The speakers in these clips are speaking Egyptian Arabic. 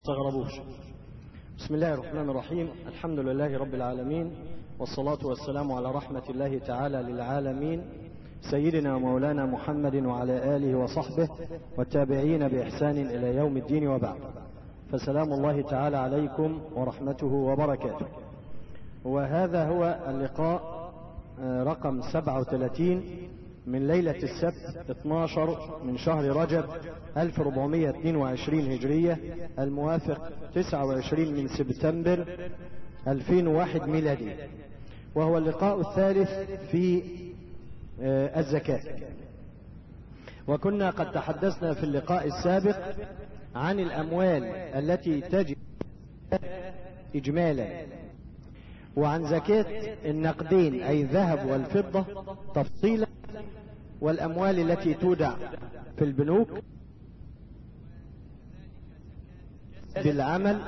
تغربوش بسم الله الرحمن الرحيم الحمد لله رب العالمين والصلاة والسلام على رحمة الله تعالى للعالمين سيدنا ومولانا محمد وعلى آله وصحبه والتابعين بإحسان إلى يوم الدين وبعد فسلام الله تعالى عليكم ورحمته وبركاته وهذا هو اللقاء رقم 37 من ليلة السبت 12 من شهر رجب 1422 هجرية الموافق 29 من سبتمبر 2001 ميلادي وهو اللقاء الثالث في الزكاة وكنا قد تحدثنا في اللقاء السابق عن الأموال التي تجب إجمالا وعن زكاة النقدين أي الذهب والفضة تفصيلا والأموال التي تودع في البنوك بالعمل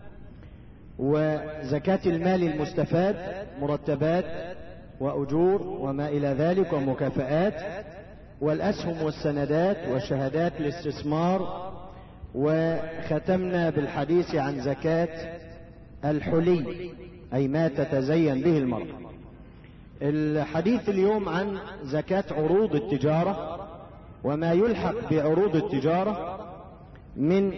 وزكاة المال المستفاد مرتبات وأجور وما إلى ذلك ومكافآت والأسهم والسندات وشهادات الاستثمار وختمنا بالحديث عن زكاة الحلي أي ما تتزين به المرأة الحديث اليوم عن زكاة عروض التجارة وما يلحق بعروض التجارة من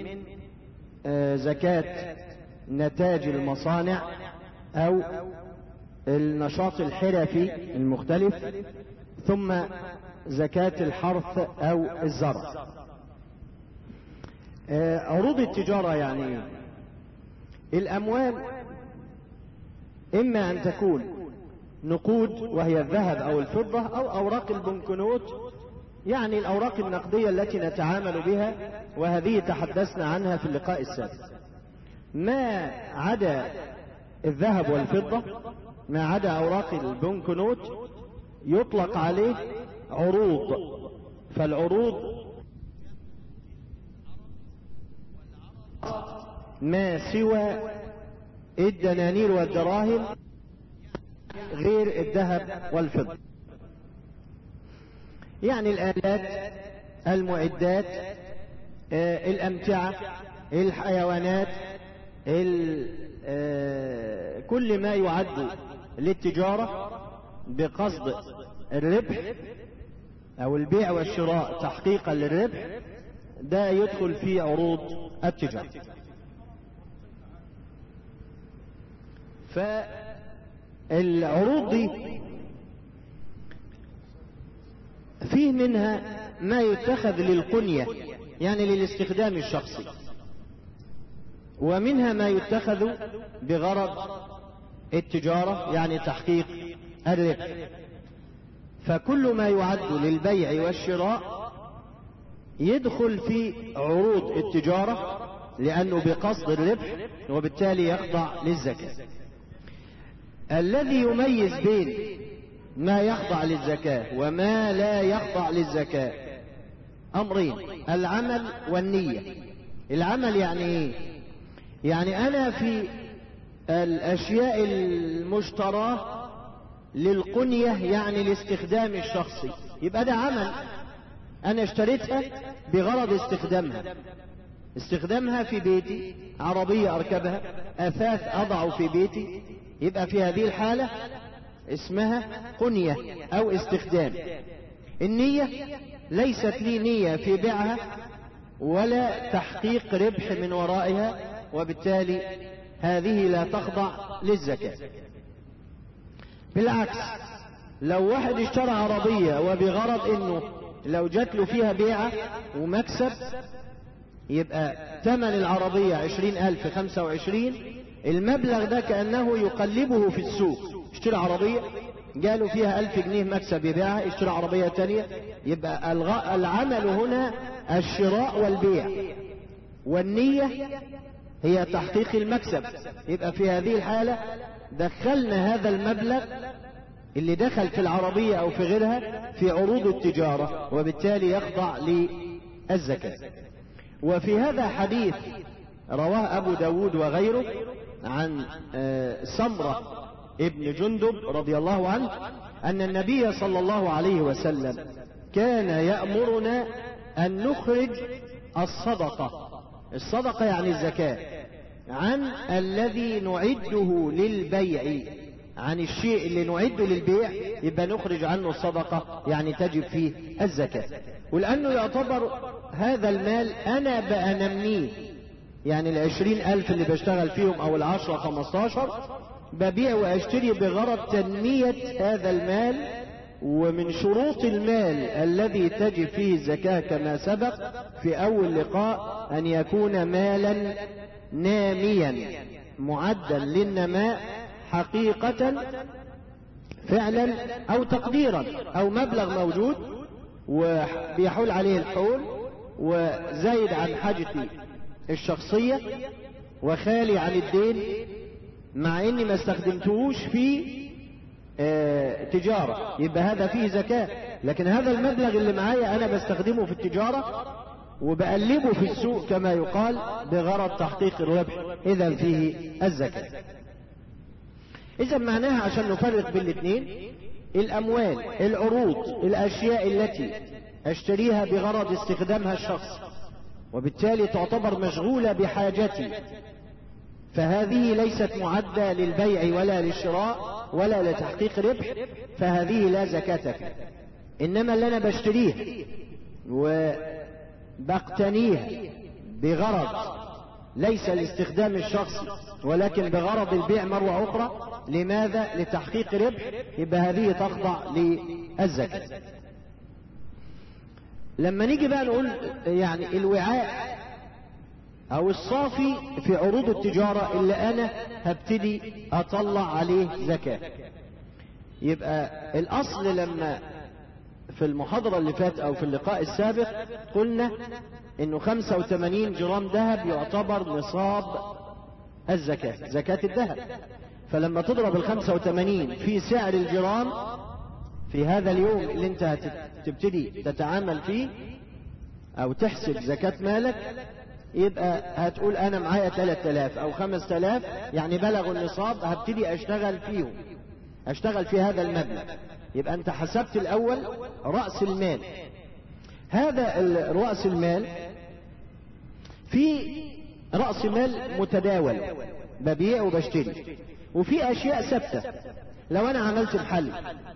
زكاة نتاج المصانع أو النشاط الحرفي المختلف ثم زكاة الحرث أو الزرع عروض التجارة يعني الأموال إما أن تكون نقود وهي الذهب أو الفضة أو أوراق البنكنوت يعني الأوراق النقدية التي نتعامل بها وهذه تحدثنا عنها في اللقاء السابق ما عدا الذهب والفضة ما عدا أوراق البنكنوت يطلق عليه عروض فالعروض ما سوى الدنانير والدراهم غير الذهب والفضة يعني الآلات المعدات آه الأمتعة الحيوانات آه كل ما يعد للتجارة بقصد الربح أو البيع والشراء تحقيقا للربح ده يدخل في عروض التجارة فالعروض دي فيه منها ما يتخذ للقنية يعني للاستخدام الشخصي ومنها ما يتخذ بغرض التجارة يعني تحقيق الربح فكل ما يعد للبيع والشراء يدخل في عروض التجارة لأنه بقصد الربح وبالتالي يخضع للزكاة الذي يميز بين ما يخضع للزكاة وما لا يخضع للزكاة أمرين العمل والنية العمل يعني ايه يعني أنا في الأشياء المشتراه للقنية يعني الاستخدام الشخصي يبقى ده عمل أنا اشتريتها بغرض استخدامها استخدامها في بيتي عربية أركبها أثاث أضع في بيتي يبقى في هذه الحالة اسمها قنية أو استخدام النية ليست لي نية في بيعها ولا تحقيق ربح من ورائها وبالتالي هذه لا تخضع للزكاة بالعكس لو واحد اشترى عربية وبغرض انه لو جات له فيها بيعة ومكسب يبقى ثمن العربية عشرين ألف خمسة وعشرين المبلغ ده كأنه يقلبه في السوق اشترى عربية جاله فيها ألف جنيه مكسب يبيعها اشترى عربية تانية يبقى العمل هنا الشراء والبيع والنية هي تحقيق المكسب يبقى في هذه الحالة دخلنا هذا المبلغ اللي دخل في العربية أو في غيرها في عروض التجارة وبالتالي يخضع للزكاة وفي هذا حديث رواه أبو داود وغيره عن سمرة ابن جندب رضي الله عنه أن النبي صلى الله عليه وسلم كان يأمرنا أن نخرج الصدقة الصدقة يعني الزكاة عن الذي نعده للبيع عن الشيء اللي نعده للبيع يبقى نخرج عنه الصدقة يعني تجب فيه الزكاة ولأنه يعتبر هذا المال أنا بأنميه يعني العشرين ألف اللي بشتغل فيهم أو العشرة خمستاشر ببيع وأشتري بغرض تنمية هذا المال ومن شروط المال الذي تجب فيه الزكاة كما سبق في أول لقاء أن يكون مالا ناميا معدا للنماء حقيقة فعلا أو تقديرا أو مبلغ موجود وبيحول عليه الحول وزايد عن حاجتي الشخصية وخالي عن الدين مع اني ما استخدمتهوش في اه تجارة يبقى هذا فيه زكاة لكن هذا المبلغ اللي معايا انا بستخدمه في التجارة وبقلبه في السوق كما يقال بغرض تحقيق الربح اذا فيه الزكاة اذا معناها عشان نفرق بين الاثنين الاموال العروض الاشياء التي اشتريها بغرض استخدامها الشخص وبالتالي تعتبر مشغولة بحاجتي فهذه ليست معدة للبيع ولا للشراء ولا لتحقيق ربح فهذه لا زكاة فيها إنما اللي أنا بشتريه وبقتنيها بغرض ليس لاستخدام الشخص ولكن بغرض البيع مرة أخرى لماذا؟ لتحقيق ربح يبقى هذه تخضع للزكاة لما نيجي بقى نقول يعني الوعاء او الصافي في عروض التجارة اللي انا هبتدي اطلع عليه زكاة يبقى الاصل لما في المحاضرة اللي فات او في اللقاء السابق قلنا انه 85 جرام ذهب يعتبر نصاب الزكاة زكاة الذهب فلما تضرب ال 85 في سعر الجرام في هذا اليوم اللي انت هتبتدي تتعامل فيه او تحسب زكاة مالك يبقى هتقول انا معايا 3000 او 5000 يعني بلغوا النصاب هبتدي اشتغل فيهم اشتغل في هذا المبلغ يبقى انت حسبت الاول رأس المال هذا رأس المال في رأس مال متداول ببيع وبشتري وفي اشياء ثابته لو انا عملت محل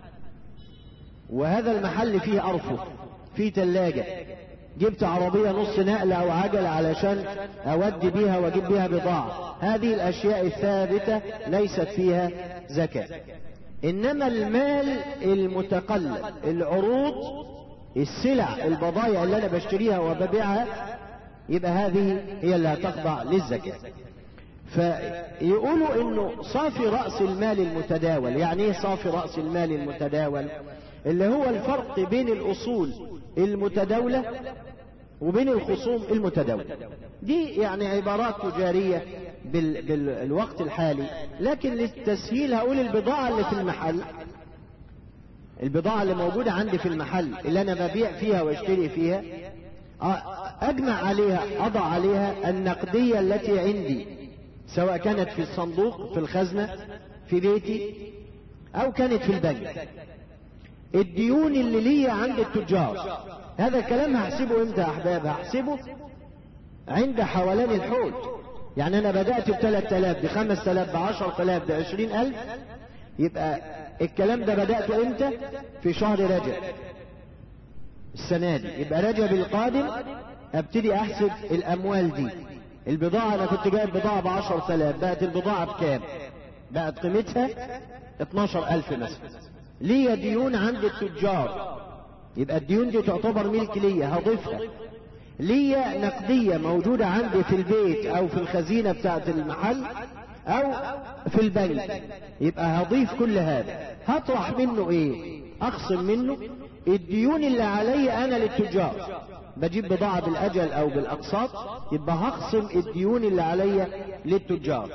وهذا المحل فيه ارفف فيه تلاجة جبت عربية نص نقل او عجلة علشان اودي بيها واجيب بيها بضاعة هذه الاشياء الثابتة ليست فيها زكاة انما المال المتقلب العروض السلع البضائع اللي انا بشتريها وببيعها يبقى هذه هي اللي هتخضع للزكاة فيقولوا انه صافي رأس المال المتداول يعني ايه صافي رأس المال المتداول اللي هو الفرق بين الاصول المتداولة وبين الخصوم المتداولة دي يعني عبارات تجارية بال... بالوقت الحالي لكن للتسهيل هقول البضاعة اللي في المحل البضاعة اللي موجودة عندي في المحل اللي انا ببيع فيها واشتري فيها اجمع عليها اضع عليها النقدية التي عندي سواء كانت في الصندوق في الخزنة في بيتي او كانت في البنك الديون اللي ليا عند التجار هذا الكلام هحسبه امتى يا احباب هحسبه عند حولان الحول يعني انا بدأت ب 3000 ب 5000 ب 10000 ب 20000 يبقى الكلام ده بدأته امتى في شهر رجب السنة دي يبقى رجب القادم ابتدي احسب الاموال دي البضاعة انا كنت جايب بضاعة ب 10000 بقت البضاعة بكام بقت قيمتها 12000 مثلا ليا ديون عند التجار يبقى الديون دي تعتبر ملك ليا هضيفها ليا نقدية موجودة عندي في البيت او في الخزينة بتاعت المحل او في البنك يبقى هضيف كل هذا هطرح منه ايه اخصم منه الديون اللي علي انا للتجار بجيب بضاعة بالاجل او بالاقساط يبقى هخصم الديون اللي علي للتجار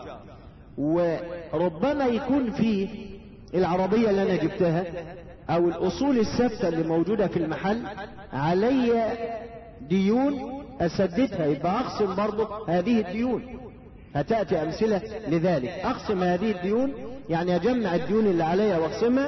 وربما يكون فيه العربية اللي انا جبتها او الاصول الثابتة اللي موجودة في المحل علي ديون اسددها يبقى اخصم برضه هذه الديون هتأتي امثلة لذلك اخصم هذه الديون يعني اجمع الديون اللي عليا واخصمها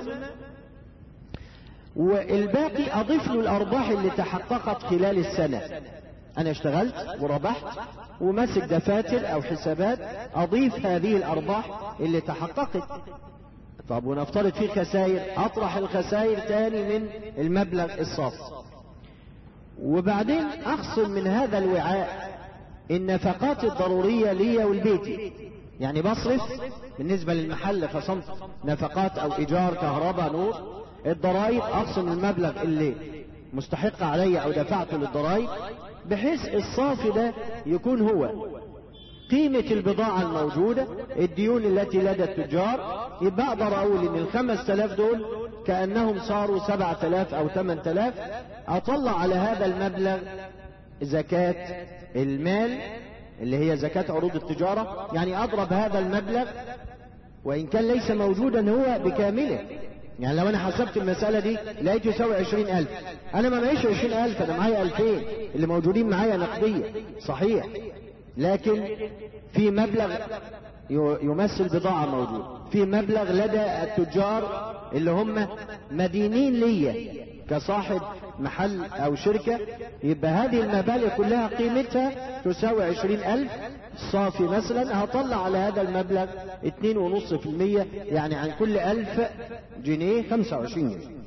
والباقي اضيف له الارباح اللي تحققت خلال السنة أنا اشتغلت وربحت وماسك دفاتر أو حسابات أضيف هذه الأرباح اللي تحققت طب ونفترض في خسائر أطرح الخسائر تاني من المبلغ الصافي وبعدين أخصم من هذا الوعاء النفقات الضرورية لي ولبيتي يعني بصرف بالنسبة للمحل خصمت نفقات أو إيجار كهرباء نور الضرائب أخصم المبلغ اللي مستحق علي أو دفعته للضرائب بحيث الصافي ده يكون هو قيمة البضاعة الموجودة الديون التي لدى التجار يبقى أقدر أقول إن الخمس تلاف دول كأنهم صاروا سبعة تلاف أو ثمان تلاف أطلع على هذا المبلغ زكاة المال اللي هي زكاة عروض التجارة يعني أضرب هذا المبلغ وإن كان ليس موجودا هو بكامله يعني لو أنا حسبت المسألة دي لقيت يساوي عشرين ألف أنا ما معيش عشرين ألف أنا معايا ألفين اللي موجودين معايا نقدية صحيح لكن في مبلغ يمثل بضاعة موجود في مبلغ لدى التجار اللي هم مدينين ليا كصاحب محل او شركة يبقى هذه المبالغ كلها قيمتها تساوي عشرين الف صافي مثلا هطلع على هذا المبلغ اتنين ونص في المية يعني عن كل الف جنيه خمسة وعشرين جنيه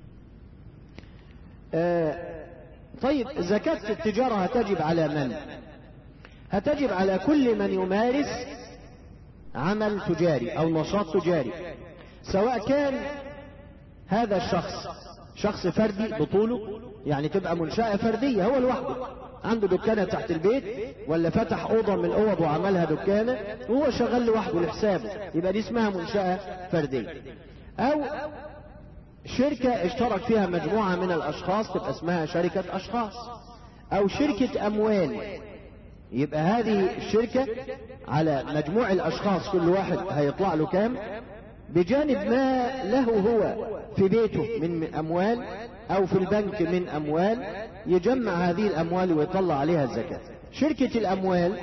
آه طيب زكاة التجارة هتجب على من هتجب على كل من يمارس عمل تجاري او نشاط تجاري سواء كان هذا الشخص شخص فردي بطوله يعني تبقى منشأة فردية هو لوحده عنده دكانة تحت البيت ولا فتح أوضة من الأوض وعملها دكانة وهو شغال لوحده لحسابه يبقى دي اسمها منشأة فردية أو شركة اشترك فيها مجموعة من الأشخاص تبقى اسمها شركة أشخاص أو شركة أموال يبقى هذه الشركة على مجموع الأشخاص كل واحد هيطلع له كام بجانب ما له هو في بيته من أموال أو في البنك من أموال يجمع هذه الأموال ويطلع عليها الزكاة شركة الأموال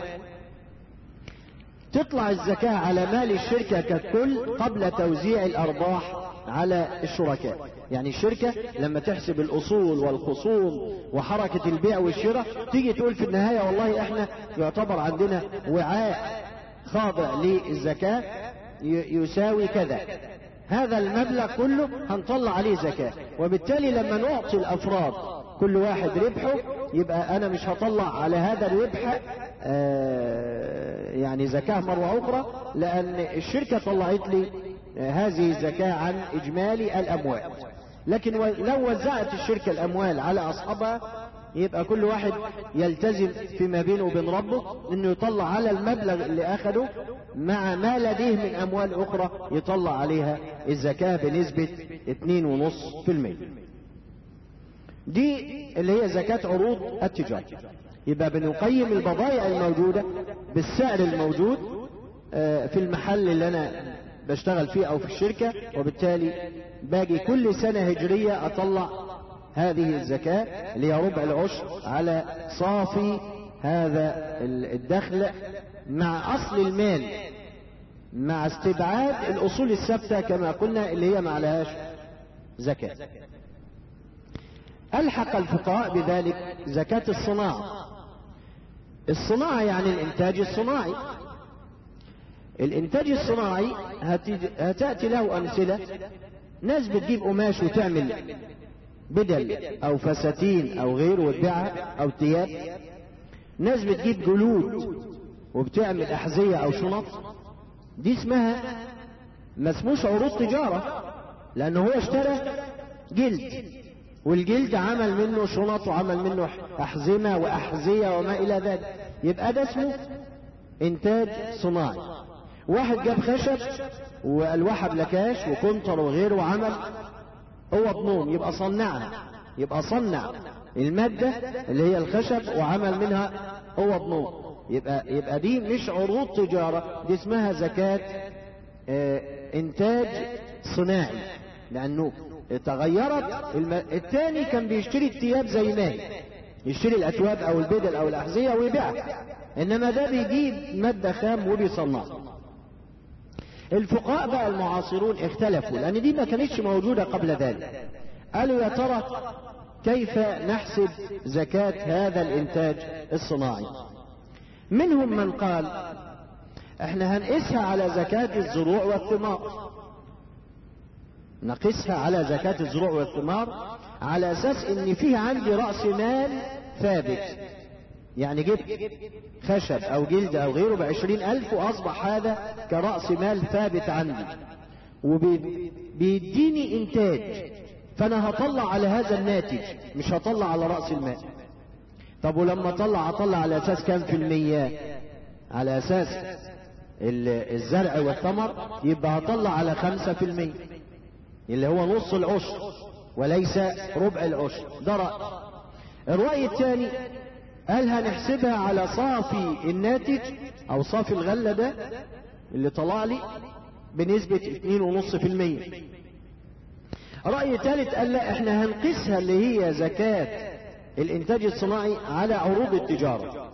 تطلع الزكاة على مال الشركة ككل قبل توزيع الأرباح على الشركاء يعني الشركة لما تحسب الأصول والخصوم وحركة البيع والشراء تيجي تقول في النهاية والله احنا يعتبر عندنا وعاء خاضع للزكاة يساوي كذا هذا المبلغ كله هنطلع عليه زكاة وبالتالي لما نعطي الأفراد كل واحد ربحه يبقى أنا مش هطلع على هذا الربح آه يعني زكاة مرة أخرى لأن الشركة طلعت لي آه هذه الزكاة عن إجمالي الأموال لكن لو وزعت الشركة الأموال على أصحابها يبقى كل واحد يلتزم فيما بينه وبين ربه انه يطلع على المبلغ اللي اخده مع ما لديه من اموال اخرى يطلع عليها الزكاة بنسبة 2.5% دي اللي هي زكاة عروض التجارة يبقى بنقيم البضائع الموجودة بالسعر الموجود في المحل اللي انا بشتغل فيه او في الشركة وبالتالي باجي كل سنة هجرية اطلع هذه الزكاة اللي هي ربع العشر على صافي هذا الدخل مع أصل المال مع استبعاد الأصول الثابتة كما قلنا اللي هي ما عليهاش زكاة ألحق الفقهاء بذلك زكاة الصناعة الصناعة يعني الإنتاج الصناعي الإنتاج الصناعي هتأتي له أمثلة ناس بتجيب قماش وتعمل بدل او فساتين او غيره وتبيعها او ثياب ناس بتجيب جلود وبتعمل احذيه او شنط دي اسمها ما اسموش عروض تجاره لانه هو اشترى جلد والجلد عمل منه شنط وعمل منه احزمه واحذيه وما الى ذلك يبقى ده اسمه انتاج صناعي واحد جاب خشب والواحها بلكاش وكنتر وغيره وعمل اوض نوم يبقى صنعها يبقى صنع المادة اللي هي الخشب وعمل منها اوض نوم يبقى يبقى دي مش عروض تجارة دي اسمها زكاة اه انتاج صناعي لانه تغيرت الم... التاني كان بيشتري الثياب زي ما هي يشتري الاتواب او البدل او الاحذية ويبيعها انما ده بيجيب مادة خام وبيصنعها الفقهاء بقى المعاصرون اختلفوا لان دي ما كانتش موجودة قبل ذلك قالوا يا ترى كيف نحسب زكاة هذا الإنتاج الصناعي منهم من قال احنا هنقيسها على زكاة الزروع والثمار نقيسها على زكاة الزروع والثمار على أساس إن فيه عندي رأس مال ثابت يعني جبت خشب أو جلد أو غيره بعشرين ألف وأصبح هذا كرأس مال ثابت عندي وبيديني إنتاج فأنا هطلع على هذا الناتج مش هطلع على رأس المال طب ولما أطلع أطلع على أساس كام في المية على أساس الزرع والثمر يبقى هطلع على خمسة في المية اللي هو نص العشر وليس ربع العشر ده رأي الرأي الثاني قال هنحسبها على صافي الناتج او صافي الغلة ده اللي طلع لي بنسبة 2.5% رأي ثالث قال لا احنا هنقيسها اللي هي زكاة الانتاج الصناعي على عروض التجارة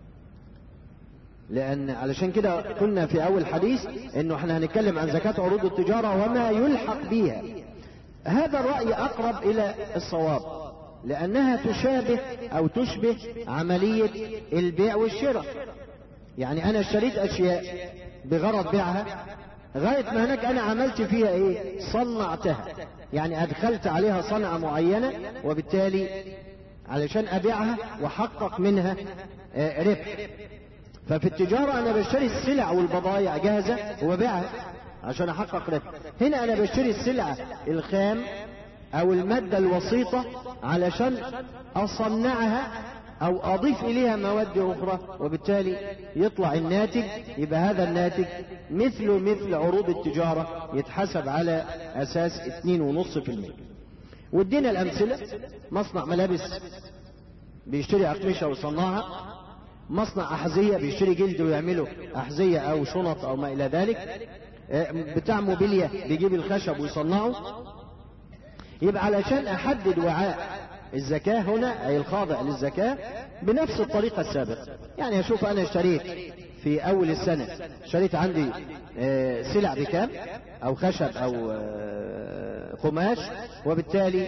لان علشان كده كنا في اول حديث انه احنا هنتكلم عن زكاة عروض التجارة وما يلحق بها هذا الرأي اقرب الى الصواب لانها تشابه او تشبه عملية البيع والشراء يعني انا اشتريت اشياء بغرض بيعها غاية ما هناك انا عملت فيها ايه صنعتها يعني ادخلت عليها صنعة معينة وبالتالي علشان ابيعها واحقق منها ربح ففي التجارة أنا بشتري السلع والبضائع جاهزة وببيعها عشان أحقق ربح هنا أنا بشتري السلعة الخام أو المادة الوسيطة علشان أصنعها أو أضيف إليها مواد أخرى وبالتالي يطلع الناتج يبقى هذا الناتج مثل مثل عروض التجارة يتحسب على أساس 2.5% وادينا الأمثلة مصنع ملابس بيشتري أقمشة ويصنعها مصنع أحذية بيشتري جلد ويعمله أحذية أو شنط أو ما إلى ذلك بتاع موبيليا بيجيب الخشب ويصنعه يبقى علشان أحدد وعاء الزكاة هنا أي الخاضع للزكاة بنفس الطريقة السابقة يعني أشوف أنا اشتريت في أول السنة اشتريت عندي سلع بكام أو خشب أو قماش وبالتالي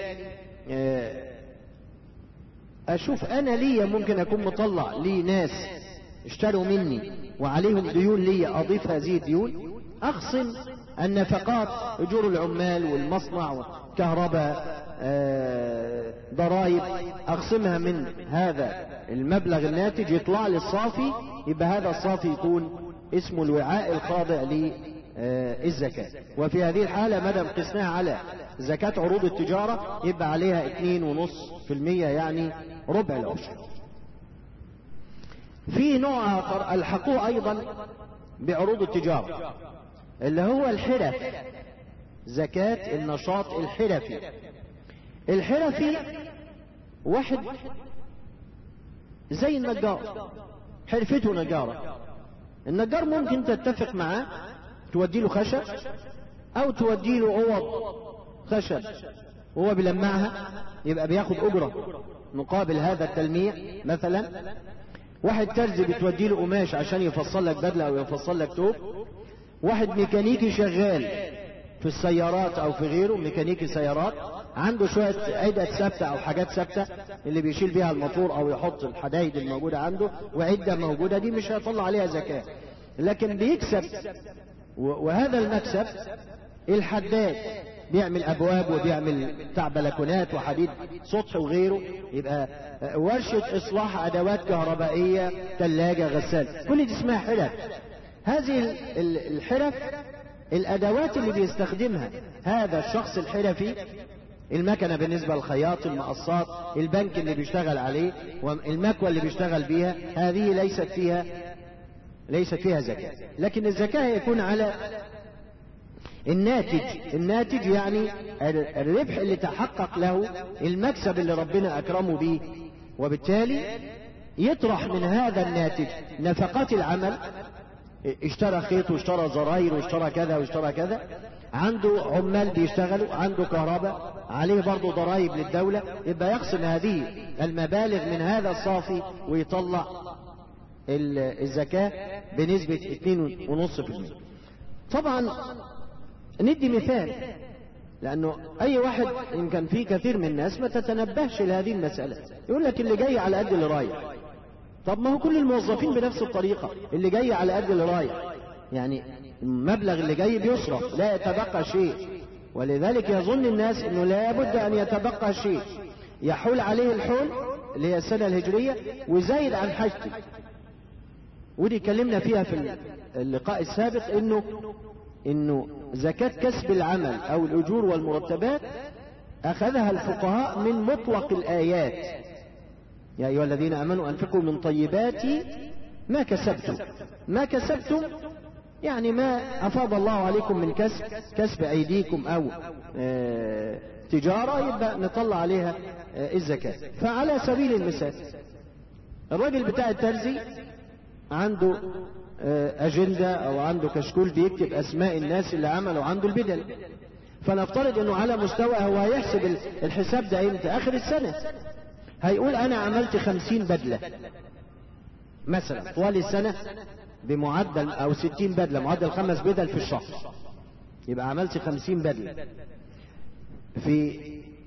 اشوف انا ليا ممكن اكون مطلع لي ناس اشتروا مني وعليهم ديون ليا اضيف هذه الديون اخصم النفقات اجور العمال والمصنع والكهرباء ضرائب اخصمها من هذا المبلغ الناتج يطلع لي الصافي يبقى هذا الصافي يكون اسمه الوعاء الخاضع للزكاة وفي هذه الحالة مدى قسناها على زكاة عروض التجارة يبقى عليها 2.5% يعني ربع العشر في نوع آخر الحقوه أيضا بعروض التجارة اللي هو الحرف زكاة النشاط الحرفي الحرفي واحد زي النجار حرفته نجارة النجار ممكن تتفق معاه تودي له خشب او تودي له عوض خشب وهو بيلمعها يبقى بياخد اجرة مقابل هذا التلميع مثلا واحد ترزي بتودي له قماش عشان يفصل لك بدلة او يفصل لك توب واحد ميكانيكي شغال في السيارات او في غيره ميكانيكي سيارات عنده شوية عدة ثابتة او حاجات ثابتة اللي بيشيل بيها الموتور او يحط الحدايد الموجودة عنده وعدة موجودة دي مش هيطلع عليها زكاة لكن بيكسب وهذا المكسب الحداد بيعمل ابواب وبيعمل بتاع بلكونات وحديد سطح وغيره يبقى ورشة اصلاح ادوات كهربائية ثلاجة غسال كل دي اسمها حرف هذه الحرف الادوات اللي بيستخدمها هذا الشخص الحرفي المكنة بالنسبة للخياط المقصات البنك اللي بيشتغل عليه والمكوى اللي بيشتغل بيها هذه ليست فيها ليست فيها زكاة لكن الزكاة يكون على الناتج الناتج يعني الربح اللي تحقق له المكسب اللي ربنا أكرمه به وبالتالي يطرح من هذا الناتج نفقات العمل اشترى خيط واشترى زراير واشترى كذا واشترى كذا عنده عمال بيشتغلوا عنده كهرباء عليه برضه ضرائب للدولة يبقى يقسم هذه المبالغ من هذا الصافي ويطلع الزكاة بنسبة 2.5% طبعا ندي مثال لأنه أي واحد إن كان في كثير من الناس ما تتنبهش لهذه المسألة يقول لك اللي جاي على قد اللي رايح طب ما هو كل الموظفين بنفس الطريقة اللي جاي على قد اللي رايح يعني المبلغ اللي جاي بيصرف لا يتبقى شيء ولذلك يظن الناس انه لا بد ان يتبقى شيء يحول عليه الحول اللي هي السنة الهجرية وزايد عن حاجته ودي اتكلمنا فيها في اللقاء السابق انه انه زكاة كسب العمل او الاجور والمرتبات اخذها الفقهاء من مطلق الايات يا ايها الذين امنوا انفقوا من طيبات ما كسبتم ما كسبتم يعني ما افاض الله عليكم من كسب كسب ايديكم او اه تجارة يبقى نطلع عليها اه الزكاة فعلى سبيل المثال الراجل بتاع الترزي عنده أجندة أو عنده كشكول بيكتب أسماء الناس اللي عملوا عنده البدل فنفترض أنه على مستوى هو هيحسب الحساب ده إمتى آخر السنة هيقول أنا عملت خمسين بدلة مثلا طوال السنة بمعدل أو ستين بدلة معدل خمس بدل في الشهر يبقى عملت خمسين بدلة في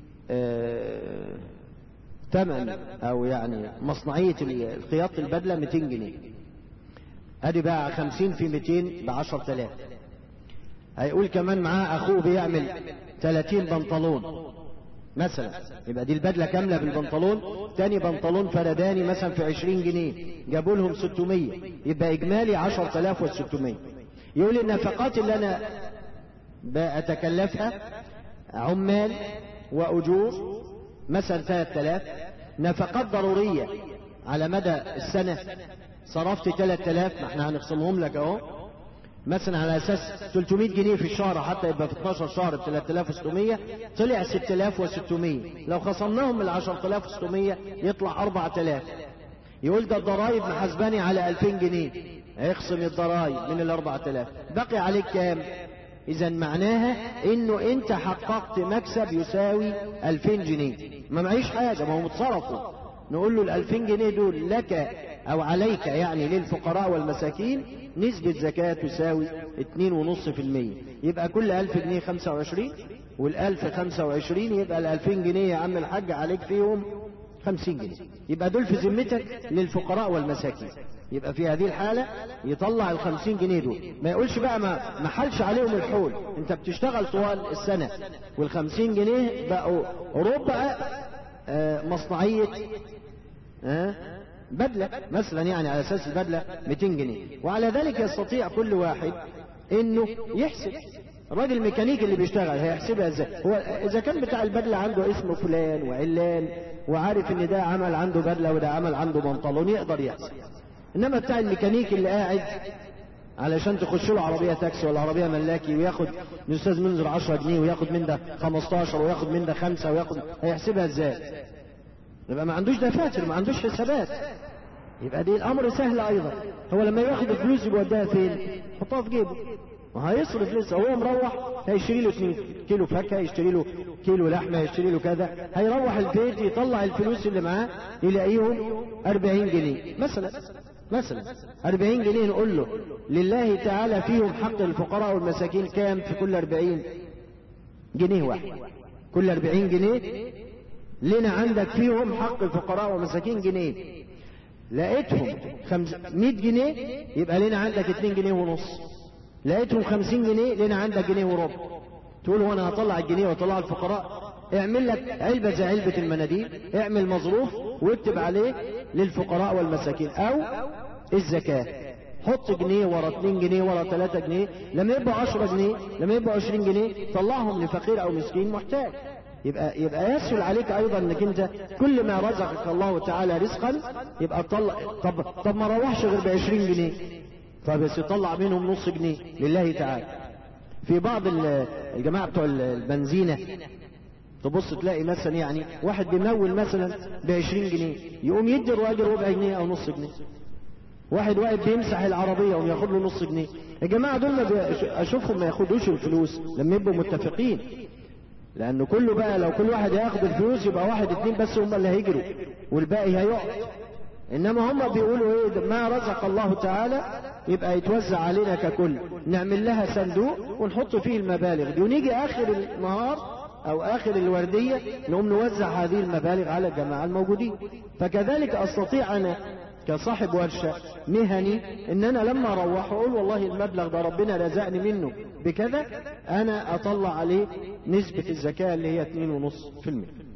آه ثمن أو يعني مصنعية الخياط البدلة 200 جنيه ادي بقى خمسين في ميتين بعشر تلاف هيقول كمان معاه اخوه بيعمل تلاتين بنطلون مثلا يبقى دي البدلة كاملة بالبنطلون تاني بنطلون فرداني مثلا في عشرين جنيه جابوا لهم ستمية يبقى اجمالي عشر تلاف وستمية يقول النفقات اللي انا بأتكلفها عمال واجور مثلا ثلاث تلاف نفقات ضرورية على مدى السنة صرفت 3000 ما احنا هنخصمهم لك اهو مثلا على اساس 300 جنيه في الشهر حتى يبقى في 12 شهر ب 3600 طلع 6600 لو خصمناهم من 10600 يطلع 4000 يقول ده الضرايب محاسباني على 2000 جنيه اخصم الضرايب من ال 4000 بقي عليك كام اذا معناها انه انت حققت مكسب يساوي 2000 جنيه ما معيش حاجه ما هو متصرفوا نقول له ال 2000 جنيه دول لك او عليك يعني للفقراء والمساكين نسبة زكاة تساوي 2.5% يبقى كل 1000 جنيه 25 والألف 25 يبقى ال 2000 جنيه يا عم الحاج عليك فيهم 50 جنيه يبقى دول في ذمتك للفقراء والمساكين يبقى في هذه الحالة يطلع ال 50 جنيه دول ما يقولش بقى ما ما حلش عليهم الحول انت بتشتغل طوال السنة وال 50 جنيه بقوا ربع آه مصنعية آه بدلة مثلا يعني على أساس البدلة 200 جنيه وعلى ذلك يستطيع كل واحد انه يحسب الراجل الميكانيكي اللي بيشتغل هيحسبها ازاي هو اذا كان بتاع البدلة عنده اسمه فلان وعلان وعارف ان ده عمل عنده بدلة وده عمل عنده بنطلون يقدر يحسب انما بتاع الميكانيكي اللي قاعد علشان تخش له عربية تاكسي ولا عربية ملاكي وياخد من استاذ منذر 10 جنيه وياخد من ده 15 وياخد من ده 5 وياخد هيحسبها ازاي يبقى ما عندوش دفاتر ما عندوش حسابات يبقى دي الامر سهل ايضا هو لما ياخد الفلوس يوديها فين يحطها في جيبه وهيصرف لسه هو مروح هيشتري له 2 كيلو فاكهه يشتري له كيلو لحمه يشتري له كذا هيروح البيت يطلع الفلوس اللي معاه يلاقيهم 40 جنيه مثلا مثلا 40 جنيه نقول له لله تعالى فيهم حق الفقراء والمساكين كام في كل 40 جنيه واحد كل 40 جنيه لنا عندك فيهم حق الفقراء والمساكين جنيه لقيتهم خمس... 100 جنيه يبقى لنا عندك 2 جنيه ونص لقيتهم 50 جنيه لنا عندك جنيه وربع تقول هو انا هطلع الجنيه واطلع الفقراء اعمل لك علبة زي علبة المناديل اعمل مظروف واكتب عليه للفقراء والمساكين او الزكاة حط جنيه ورا 2 جنيه ورا 3 جنيه لما يبقوا 10 جنيه لما يبقوا 20 جنيه طلعهم لفقير او مسكين محتاج يبقى يبقى يسهل عليك ايضا انك انت كل ما رزقك الله تعالى رزقا يبقى طلع طب طب ما روحش غير ب 20 جنيه طب بس يطلع منهم نص جنيه لله تعالى في بعض الجماعه بتوع البنزينه تبص تلاقي مثلا يعني واحد بيمول مثلا ب 20 جنيه يقوم يدي الراجل ربع جنيه او نص جنيه واحد واقف بيمسح العربيه ويقوم ياخد له نص جنيه الجماعه دول ما اشوفهم ما ياخدوش الفلوس لما يبقوا متفقين لانه كله بقى لو كل واحد هياخد الفلوس يبقى واحد اتنين بس هم اللي هيجروا والباقي هيقع انما هم بيقولوا ايه ما رزق الله تعالى يبقى يتوزع علينا ككل نعمل لها صندوق ونحط فيه المبالغ دي ونيجي آخر النهار أو آخر الوردية نقوم نوزع هذه المبالغ على الجماعة الموجودين فكذلك أستطيع أنا كصاحب ورشة مهني ان انا لما اروح اقول والله المبلغ ده ربنا رزقني منه بكذا انا اطلع عليه نسبة الزكاة اللي هي 2.5%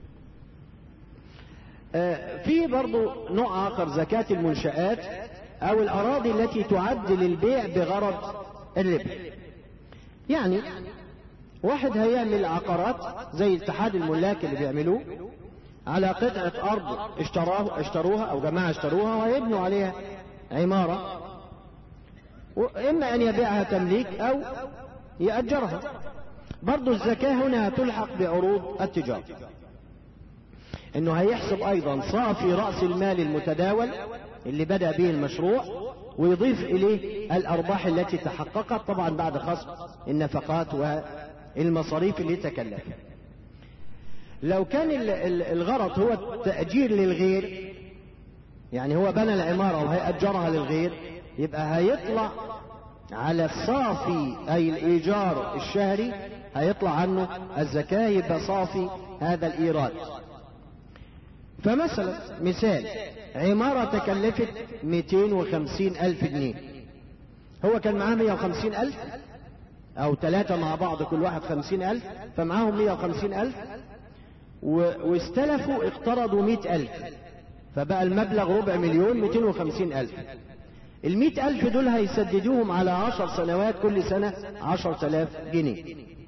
آه في برضو نوع اخر زكاة المنشآت او الاراضي التي تعد للبيع بغرض الربح يعني واحد هيعمل عقارات زي اتحاد الملاك اللي بيعملوه على قطعة أرض اشتراه اشتروها أو جماعة اشتروها ويبنوا عليها عمارة إما أن يبيعها تمليك أو يأجرها برضو الزكاة هنا تلحق بعروض التجارة انه هيحسب ايضا صافي رأس المال المتداول اللي بدأ به المشروع ويضيف اليه الارباح التي تحققت طبعا بعد خصم النفقات والمصاريف اللي تكلفها لو كان الغرض هو التأجير للغير يعني هو بنى العمارة وهيأجرها للغير يبقى هيطلع على الصافي أي الإيجار الشهري هيطلع عنه الزكاة يبقى صافي هذا الإيراد فمثلا مثال عمارة تكلفت 250 ألف جنيه هو كان معاه 150 ألف أو ثلاثة مع بعض كل واحد 50 ألف فمعاهم 150 ألف واستلفوا اقترضوا مئة ألف فبقى المبلغ ربع مليون مئتين وخمسين ألف المئة ألف دول هيسددوهم على عشر سنوات كل سنة عشر تلاف جنيه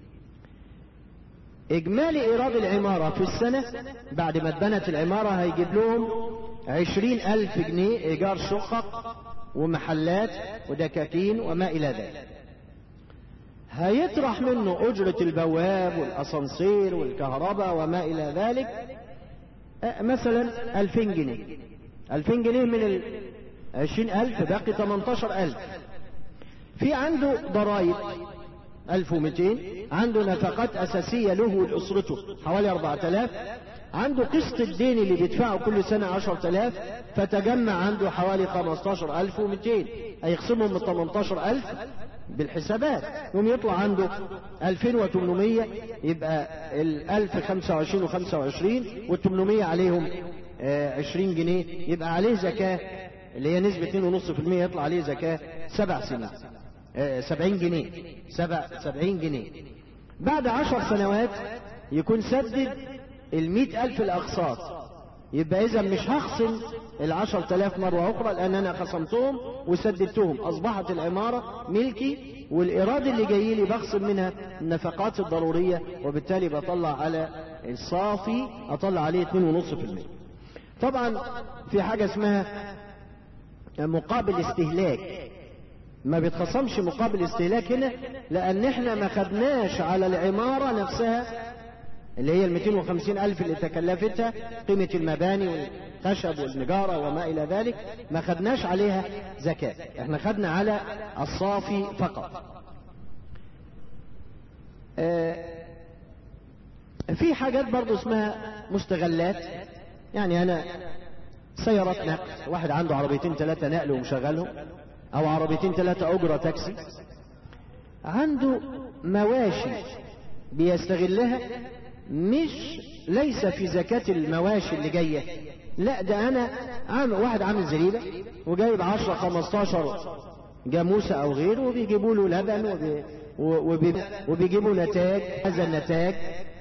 إجمالي إيراد العمارة في السنة بعد ما اتبنت العمارة هيجيب لهم عشرين ألف جنيه إيجار شقق ومحلات ودكاكين وما إلى ذلك هيطرح منه أجرة البواب والأسانسير والكهرباء وما إلى ذلك مثلا ألفين جنيه ألفين جنيه من العشرين ألف باقي تمنتاشر ألف في عنده ضرائب ألف ومئتين عنده نفقات أساسية له ولأسرته حوالي أربعة آلاف عنده قسط الدين اللي بيدفعه كل سنة عشر آلاف فتجمع عنده حوالي خمستاشر ألف ومئتين هيخصمهم من تمنتاشر ألف بالحسابات يوم يطلع عنده 2800 يبقى ال 1025 و25 وال 800 عليهم 20 جنيه يبقى عليه زكاة اللي هي نسبة 2.5% يطلع عليه زكاة سبع سنين 70 جنيه سبع 70 جنيه بعد 10 سنوات يكون سدد ال 100 ألف الأقساط يبقى إذا مش هخصم العشر تلاف مرة أخرى لأن أنا خصمتهم وسددتهم أصبحت العمارة ملكي والإيراد اللي جاي لي بخصم منها النفقات الضرورية وبالتالي بطلع على الصافي أطلع عليه 2.5% طبعا في حاجة اسمها مقابل استهلاك ما بيتخصمش مقابل استهلاك هنا لأن احنا ما خدناش على العمارة نفسها اللي هي ال 250 ألف اللي تكلفتها قيمة المباني والخشب والنجارة وما إلى ذلك ما خدناش عليها زكاة احنا خدنا على الصافي فقط اه في حاجات برضو اسمها مستغلات يعني أنا سيارات نقل واحد عنده عربيتين ثلاثة نقل ومشغلهم أو عربيتين ثلاثة أجرة تاكسي عنده مواشي بيستغلها مش ليس في زكاة المواشي اللي جاية لا ده انا عامل واحد عامل زريبة وجايب 10 15 جاموسة او غيره وبيجيبوا له لبن وبي وبيجيبوا نتاج هذا النتاج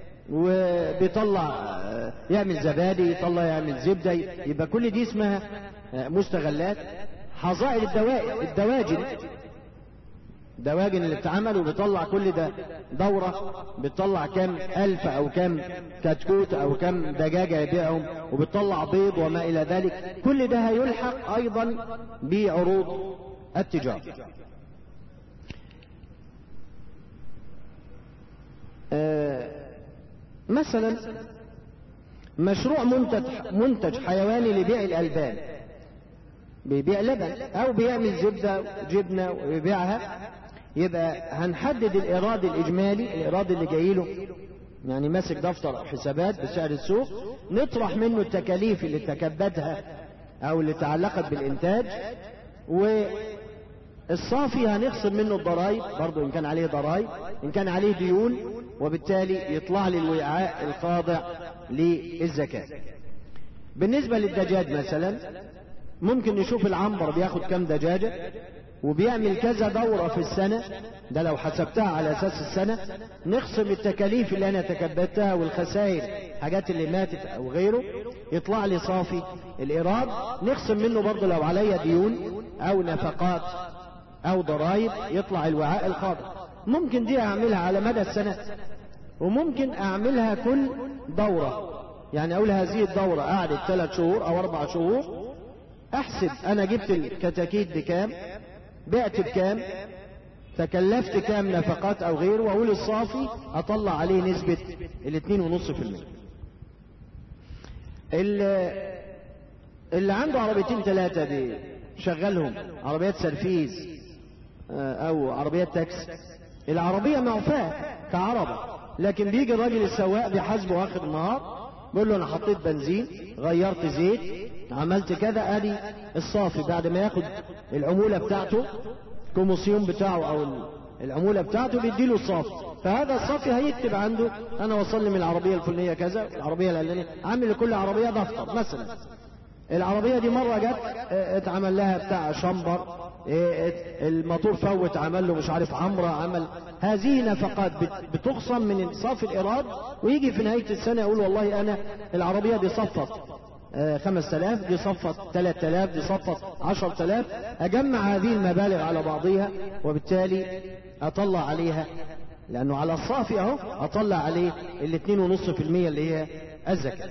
وبيطلع يعمل زبادي يطلع يعمل زبدة يبقى كل دي اسمها مستغلات حظائر الدواجن دواجن اللي بتعمل وبيطلع كل ده دورة بتطلع كام ألف أو كام كتكوت أو كام دجاجة يبيعهم وبتطلع بيض وما إلى ذلك كل ده هيلحق أيضا بعروض التجارة آه مثلا مشروع منتج, منتج حيواني لبيع الألبان بيبيع لبن أو بيعمل زبدة جبنة ويبيعها يبقى هنحدد الإيراد الإجمالي الإيراد اللي جاي له يعني ماسك دفتر حسابات بسعر السوق نطرح منه التكاليف اللي تكبدها أو اللي تعلقت بالإنتاج الصافي هنخصم منه الضرائب برضه إن كان عليه ضرائب إن كان عليه ديون وبالتالي يطلع لي الوعاء الخاضع للزكاة بالنسبة للدجاج مثلا ممكن نشوف العنبر بياخد كم دجاجة وبيعمل كذا دورة في السنة ده لو حسبتها على أساس السنة نخصم التكاليف اللي أنا تكبدتها والخسائر حاجات اللي ماتت أو غيره يطلع لي صافي الإيراد نخصم منه برضه لو عليا ديون أو نفقات أو ضرائب يطلع الوعاء الخاضع ممكن دي أعملها على مدى السنة وممكن أعملها كل دورة يعني أقول هذه الدورة قعدت ثلاث شهور أو أربع شهور أحسب أنا جبت الكتاكيت بكام بعت بكام تكلفت كام نفقات أو غيره وأقول الصافي أطلع عليه نسبة الاثنين ونص في المية اللي عنده عربيتين ثلاثة دي شغلهم عربيات سرفيز أو عربيات تاكس العربية معفاة كعربة لكن بيجي الراجل السواق بيحاسبه آخر النهار بيقول له أنا حطيت بنزين غيرت زيت عملت كذا ادي الصافي بعد ما ياخد العمولة بتاعته الكوموسيون بتاعه او العمولة بتاعته بيديله الصافي فهذا الصافي هيكتب عنده انا وصل لي من العربية الفلانية كذا العربية العلانية عامل لكل عربية دفتر مثلا العربية دي مرة جت اتعمل لها بتاع شمبر الموتور فوت عمل له مش عارف عمرة عمل هذه نفقات بتخصم من صافي الإيراد ويجي في نهاية السنة يقول والله أنا العربية دي صفت خمس تلاف دي صفت ثلاث تلاف دي صفت عشر تلاف أجمع هذه المبالغ على بعضها وبالتالي أطلع عليها لأنه على الصافي أهو أطلع عليه الاثنين ونص في المية اللي هي الزكاة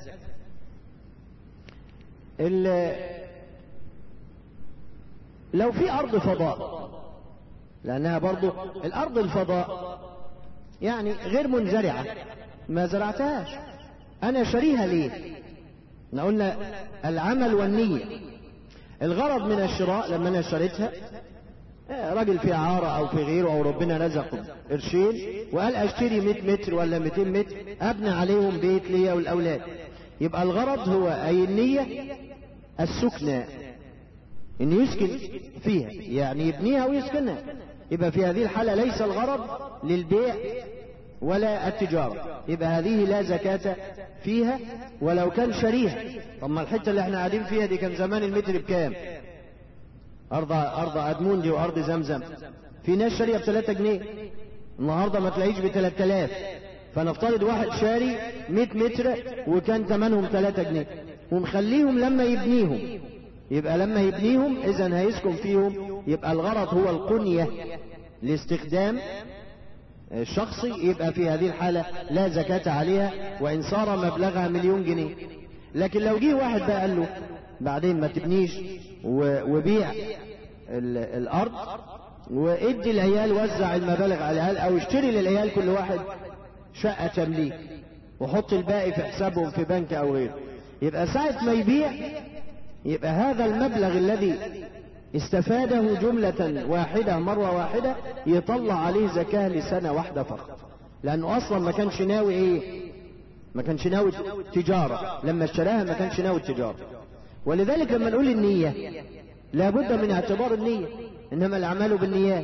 لو في أرض فضاء لأنها برضو الأرض الفضاء يعني غير منزرعة ما زرعتهاش أنا شاريها ليه احنا قلنا العمل والنية الغرض من الشراء لما انا اشتريتها راجل في عارة او في غيره او ربنا رزقه قرشين وقال اشتري 100 متر ولا 200 متر ابني عليهم بيت ليا والاولاد يبقى الغرض هو اي النية السكنى ان يسكن فيها يعني يبنيها ويسكنها يبقى في هذه الحالة ليس الغرض للبيع ولا التجارة يبقى هذه لا زكاة فيها ولو كان شريها طب ما الحتة اللي احنا قاعدين فيها دي كان زمان المتر بكام أرض أرض أدموندي وأرض زمزم في ناس شارية ب 3 جنيه النهاردة ما تلاقيش ب 3000 فنفترض واحد شاري 100 متر وكان ثمنهم 3 جنيه ومخليهم لما يبنيهم يبقى لما يبنيهم إذا هيسكن فيهم يبقى الغرض هو القنية لاستخدام الشخصي يبقى في هذه الحالة لا زكاة عليها وإن صار مبلغها مليون جنيه لكن لو جه واحد بقى قال له بعدين ما تبنيش وبيع الأرض وادي العيال وزع المبالغ على العيال أو اشتري للعيال كل واحد شقة تمليك وحط الباقي في حسابهم في بنك أو غيره يبقى ساعة ما يبيع يبقى هذا المبلغ الذي استفاده جملة واحدة مرة واحدة يطلع عليه زكاة لسنة واحدة فقط لأنه أصلا ما كانش ناوي إيه ما كانش ناوي تجارة لما اشتراها ما كانش ناوي التجارة ولذلك لما نقول النية لابد من اعتبار النية إنما الأعمال بالنيات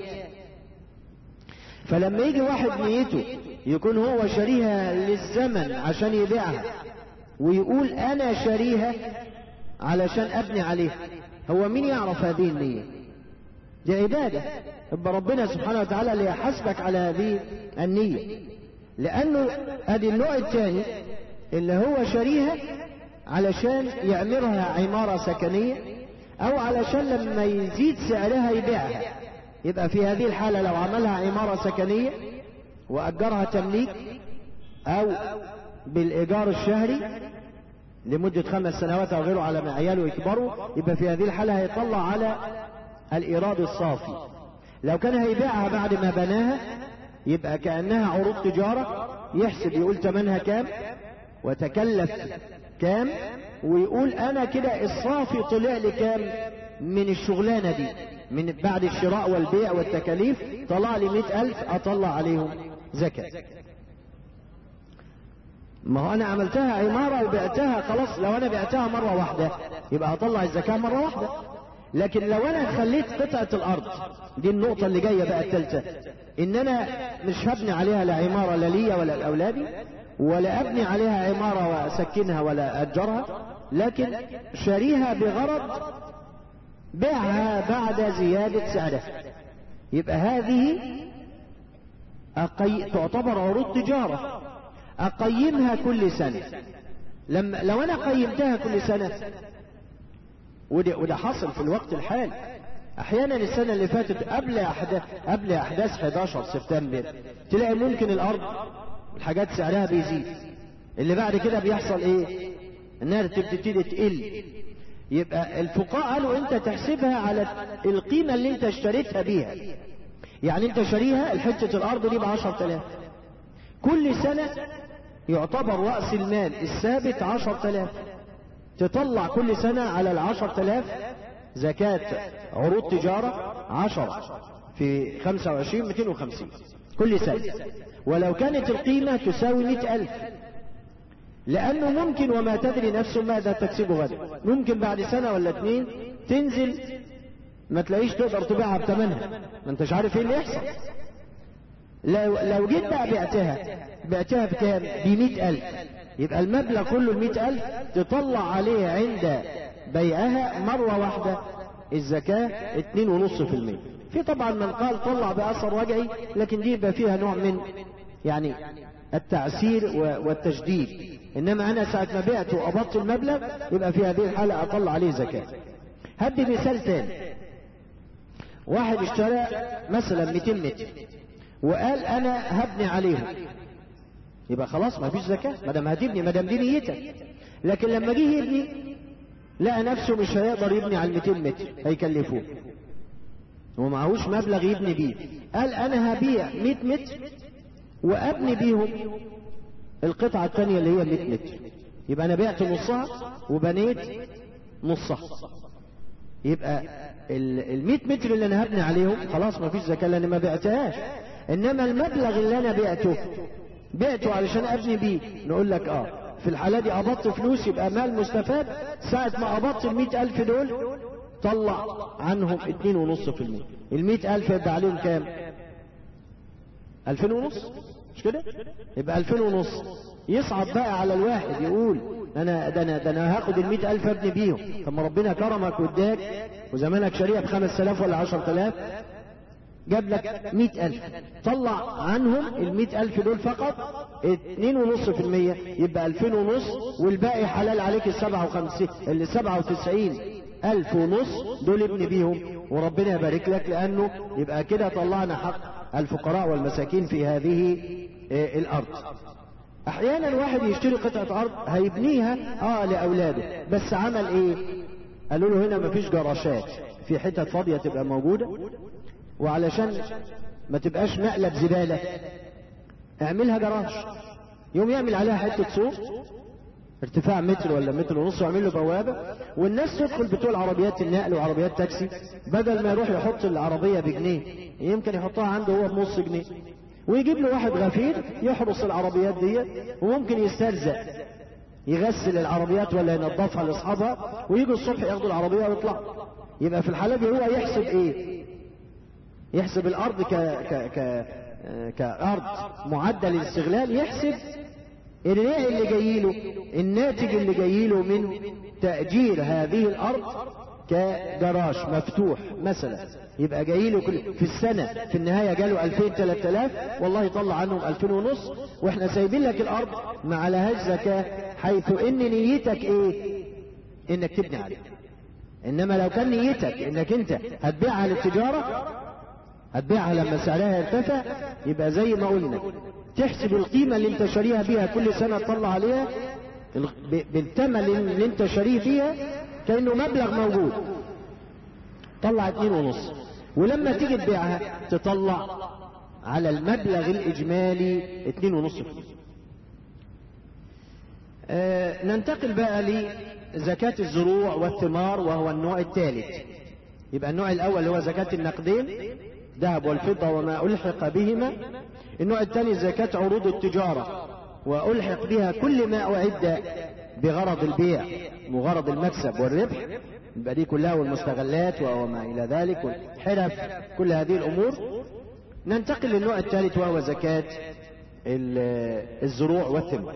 فلما يجي واحد نيته يكون هو شاريها للزمن عشان يبيعها ويقول أنا شاريها علشان أبني عليها هو مين يعرف هذه النية دي عبادة يبقى ربنا سبحانه وتعالى ليحاسبك على هذه النية لأنه ادي النوع الثاني اللي هو شاريها علشان يعمرها عمارة سكنية أو علشان لما يزيد سعرها يبيعها يبقى في هذه الحالة لو عملها عمارة سكنية وأجرها تمليك أو بالإيجار الشهري لمدة خمس سنوات أو غيره على ما عياله يكبروا يبقى في هذه الحالة هيطلع على الإيراد الصافي لو كان هيبيعها بعد ما بناها يبقى كأنها عروض تجارة يحسب يقول تمنها كام وتكلف كام ويقول أنا كده الصافي طلع لي كام من الشغلانة دي من بعد الشراء والبيع والتكاليف طلع لي مئة ألف أطلع عليهم زكاة ما هو أنا عملتها عمارة وبعتها خلاص لو أنا بعتها مرة واحدة يبقى أطلع الزكاة مرة واحدة لكن لو انا خليت قطعة الارض دي النقطة اللي جاية بقى التالتة ان انا مش هبني عليها لا عمارة لا ليا ولا لاولادي ولا ابني عليها عمارة واسكنها ولا اجرها لكن شاريها بغرض بيعها بعد زيادة سعرها يبقى هذه أقي... تعتبر عروض تجارة أقيمها كل سنة لما لو أنا قيمتها كل سنة وده, وده حصل في الوقت الحالي أحيانا السنة اللي فاتت قبل أحداث قبل أحداث 11 سبتمبر تلاقي ممكن الأرض الحاجات سعرها بيزيد اللي بعد كده بيحصل إيه؟ إنها تبتدي تقل يبقى الفقهاء قالوا أنت تحسبها على القيمة اللي أنت اشتريتها بيها يعني انت شاريها الحتة الارض دي بعشر تلاف كل سنة يعتبر رأس المال الثابت عشر تلاف تطلع كل سنة على العشر تلاف زكاة عروض تجارة عشر في خمسة وعشرين مئتين وخمسين كل سنة ولو كانت القيمة تساوي مئة ألف لأنه ممكن وما تدري نفس ماذا تكسب غدا ممكن بعد سنة ولا اتنين تنزل ما تلاقيش تقدر تبيعها بثمنها ما انتش عارف ايه اللي يحصل لو لو جيت بقى بعتها بعتها بكام بمئة ألف يبقى المبلغ كله المئة ألف تطلع عليه عند بيعها مرة واحدة الزكاة اتنين ونص في المية في طبعا من قال طلع بأثر وجعي لكن دي يبقى فيها نوع من يعني التعسير والتشديد انما انا ساعة ما بعت وقبضت المبلغ يبقى في هذه الحالة اطلع عليه زكاة هدي مثال تاني واحد اشترى مثلا 200 متر وقال انا هبني عليهم يبقى خلاص ما فيش زكاة ما دام هتبني ما دام دي نيتك لكن لما جه يبني لقى نفسه مش هيقدر يبني على ال 200 متر هيكلفوه ومعهوش مبلغ يبني بيه قال انا هبيع 100 متر وابني بيهم القطعة الثانية اللي هي 100 متر يبقى انا بعت نصها وبنيت نصها يبقى ال 100 متر اللي انا هبني عليهم خلاص ما فيش زكاه لان ما بعتهاش انما المبلغ اللي انا بعته بعته علشان ابني بيه نقول لك اه في الحاله دي قبضت فلوس يبقى مال مستفاد ساعه ما قبضت ال ألف دول طلع عنهم اتنين ونص في المية المئة ألف يبقى عليهم كام ألفين ونص مش كده يبقى ألفين ونص يصعب بقى على الواحد يقول انا ده انا ده انا هاخد ال ألف ابني بيهم طب ما ربنا كرمك واداك وزمانك شاريها ب 5000 ولا 10000 جاب لك 100000 طلع عنهم ال ألف دول فقط 2.5% يبقى 2000 ونص والباقي حلال عليك ال 57 ال 97 ألف ونص دول ابني بيهم وربنا يبارك لك لأنه يبقى كده طلعنا حق الفقراء والمساكين في هذه الأرض احيانا واحد يشتري قطعة ارض هيبنيها اه لاولاده بس عمل ايه قالوا له هنا مفيش جراشات في حتت فاضية تبقى موجودة وعلشان ما تبقاش مقلب زبالة اعملها جراج يوم يعمل عليها حتة سوق ارتفاع متر ولا متر ونص ويعمل له بوابة والناس تدخل بتوع عربيات النقل وعربيات تاكسي بدل ما يروح يحط العربية بجنيه يمكن يحطها عنده هو بنص جنيه ويجيب له واحد غفير يحرس العربيات دي وممكن يسترزق يغسل العربيات ولا ينظفها لاصحابها ويجوا الصبح ياخدوا العربيه ويطلعوا يبقى في الحاله دي هو يحسب ايه يحسب الارض ك ك ك كارض معدل الاستغلال يحسب الريع اللي جاي له الناتج اللي جاي له من تاجير هذه الارض كجراج مفتوح مثلا يبقى جاي له كل في السنة في النهاية جاله 2000 3000 والله يطلع عنهم 2000 ونص واحنا سايبين لك الارض ما عليهاش زكاة حيث ان نيتك ايه انك تبني عليها انما لو كان نيتك انك انت هتبيعها للتجارة هتبيعها لما سعرها يرتفع يبقى زي ما قلنا تحسب القيمة اللي انت شاريها بيها كل سنة تطلع عليها بالثمن اللي انت شاريه فيها كأنه مبلغ موجود طلع اتنين ونص ولما تيجي تبيعها تطلع على المبلغ الإجمالي اتنين ونص آه ننتقل بقى لزكاة الزروع والثمار وهو النوع الثالث يبقى النوع الأول هو زكاة النقدين ذهب والفضة وما ألحق بهما النوع الثاني زكاة عروض التجارة وألحق بها كل ما أعد بغرض البيع وغرض المكسب والربح يبقى دي كلها والمستغلات وما إلى ذلك والحرف كل هذه الأمور ننتقل للنوع الثالث وهو زكاة الزروع والثمار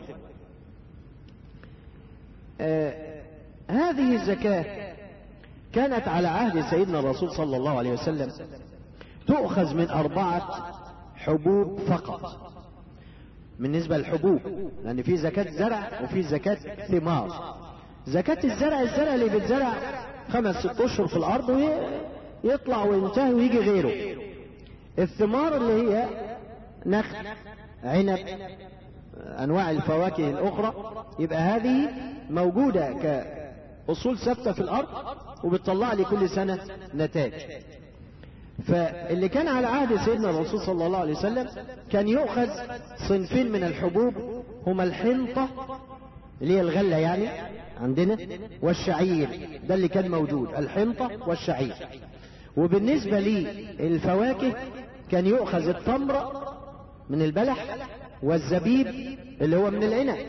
آه هذه الزكاة كانت على عهد سيدنا الرسول صلى الله عليه وسلم تؤخذ من أربعة حبوب فقط بالنسبة للحبوب لأن في زكاة زرع وفي زكاة ثمار زكاة الزرع الزرع اللي بيتزرع خمس ست أشهر في الأرض ويطلع وينتهي ويجي غيره الثمار اللي هي نخل عنب أنواع الفواكه الأخرى يبقى هذه موجودة كأصول ثابتة في الأرض وبتطلع لي كل سنة نتاج فاللي كان على عهد سيدنا الرسول صلى الله عليه وسلم كان يؤخذ صنفين من الحبوب هما الحنطة اللي هي الغلة يعني عندنا والشعير ده اللي كان موجود الحنطة والشعير وبالنسبة للفواكه كان يؤخذ التمر من البلح والزبيب اللي هو من العنب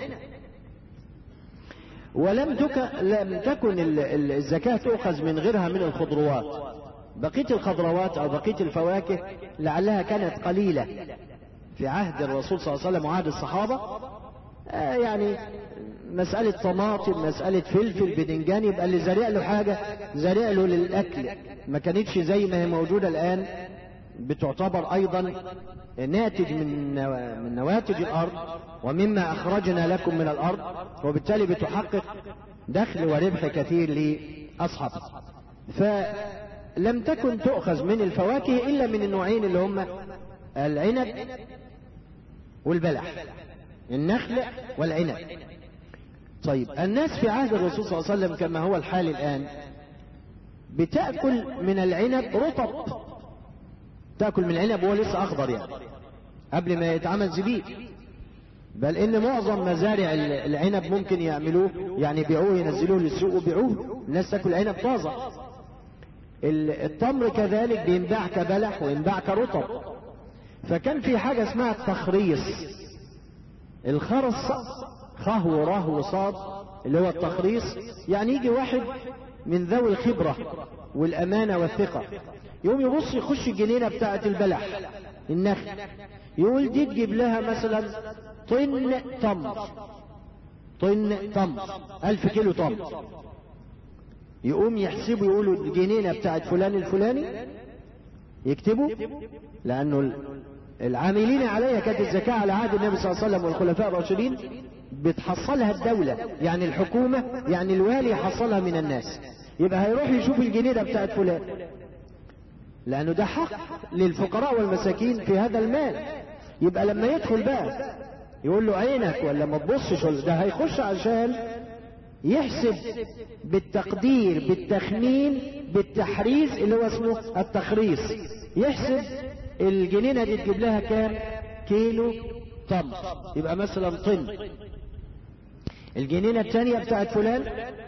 ولم تك... لم تكن الزكاة تؤخذ من غيرها من الخضروات بقية الخضروات أو بقية الفواكه لعلها كانت قليلة في عهد الرسول صلى الله عليه وسلم وعهد الصحابة آه يعني مسألة طماطم مسألة فلفل بدنجان يبقى اللي زارع له حاجة زارع له للأكل ما كانتش زي ما هي موجودة الآن بتعتبر أيضا ناتج من من نواتج الأرض ومما أخرجنا لكم من الأرض وبالتالي بتحقق دخل وربح كثير لأصحابها فلم تكن تؤخذ من الفواكه إلا من النوعين اللي هم العنب والبلح النخل والعنب طيب الناس في عهد الرسول صلى الله عليه وسلم كما هو الحال الآن بتأكل من العنب رطب تأكل من العنب وهو لسه أخضر يعني قبل ما يتعمل زبيب بل إن معظم مزارع العنب ممكن يعملوه يعني يبيعوه ينزلوه للسوق ويبيعوه الناس تاكل عنب طازة التمر كذلك بينباع كبلح وينباع كرطب فكان في حاجة اسمها التخريص الخرص خه وراه وصاد اللي هو التخريص يعني يجي واحد من ذوي الخبرة والأمانة والثقة يقوم يبص يخش الجنينة بتاعة البلح النخل يقول دي تجيب لها مثلا طن تمر طن تمر ألف كيلو تمر يقوم يحسبوا يقولوا الجنينة بتاعت فلان الفلاني يكتبوا لأنه العاملين عليها كانت الزكاة على عهد النبي صلى الله عليه وسلم والخلفاء الراشدين بتحصلها الدولة يعني الحكومة يعني الوالي يحصلها من الناس يبقى هيروح يشوف الجنينة بتاعت فلان لأنه ده حق للفقراء والمساكين في هذا المال يبقى لما يدخل بقى يقول له عينك ولا ما تبصش ده هيخش عشان يحسب بالتقدير بالتخمين بالتحريز اللي هو اسمه التخريص يحسب الجنينة دي تجيب لها كام كيلو طن يبقى مثلا طن الجنينة الثانية بتاعت فلان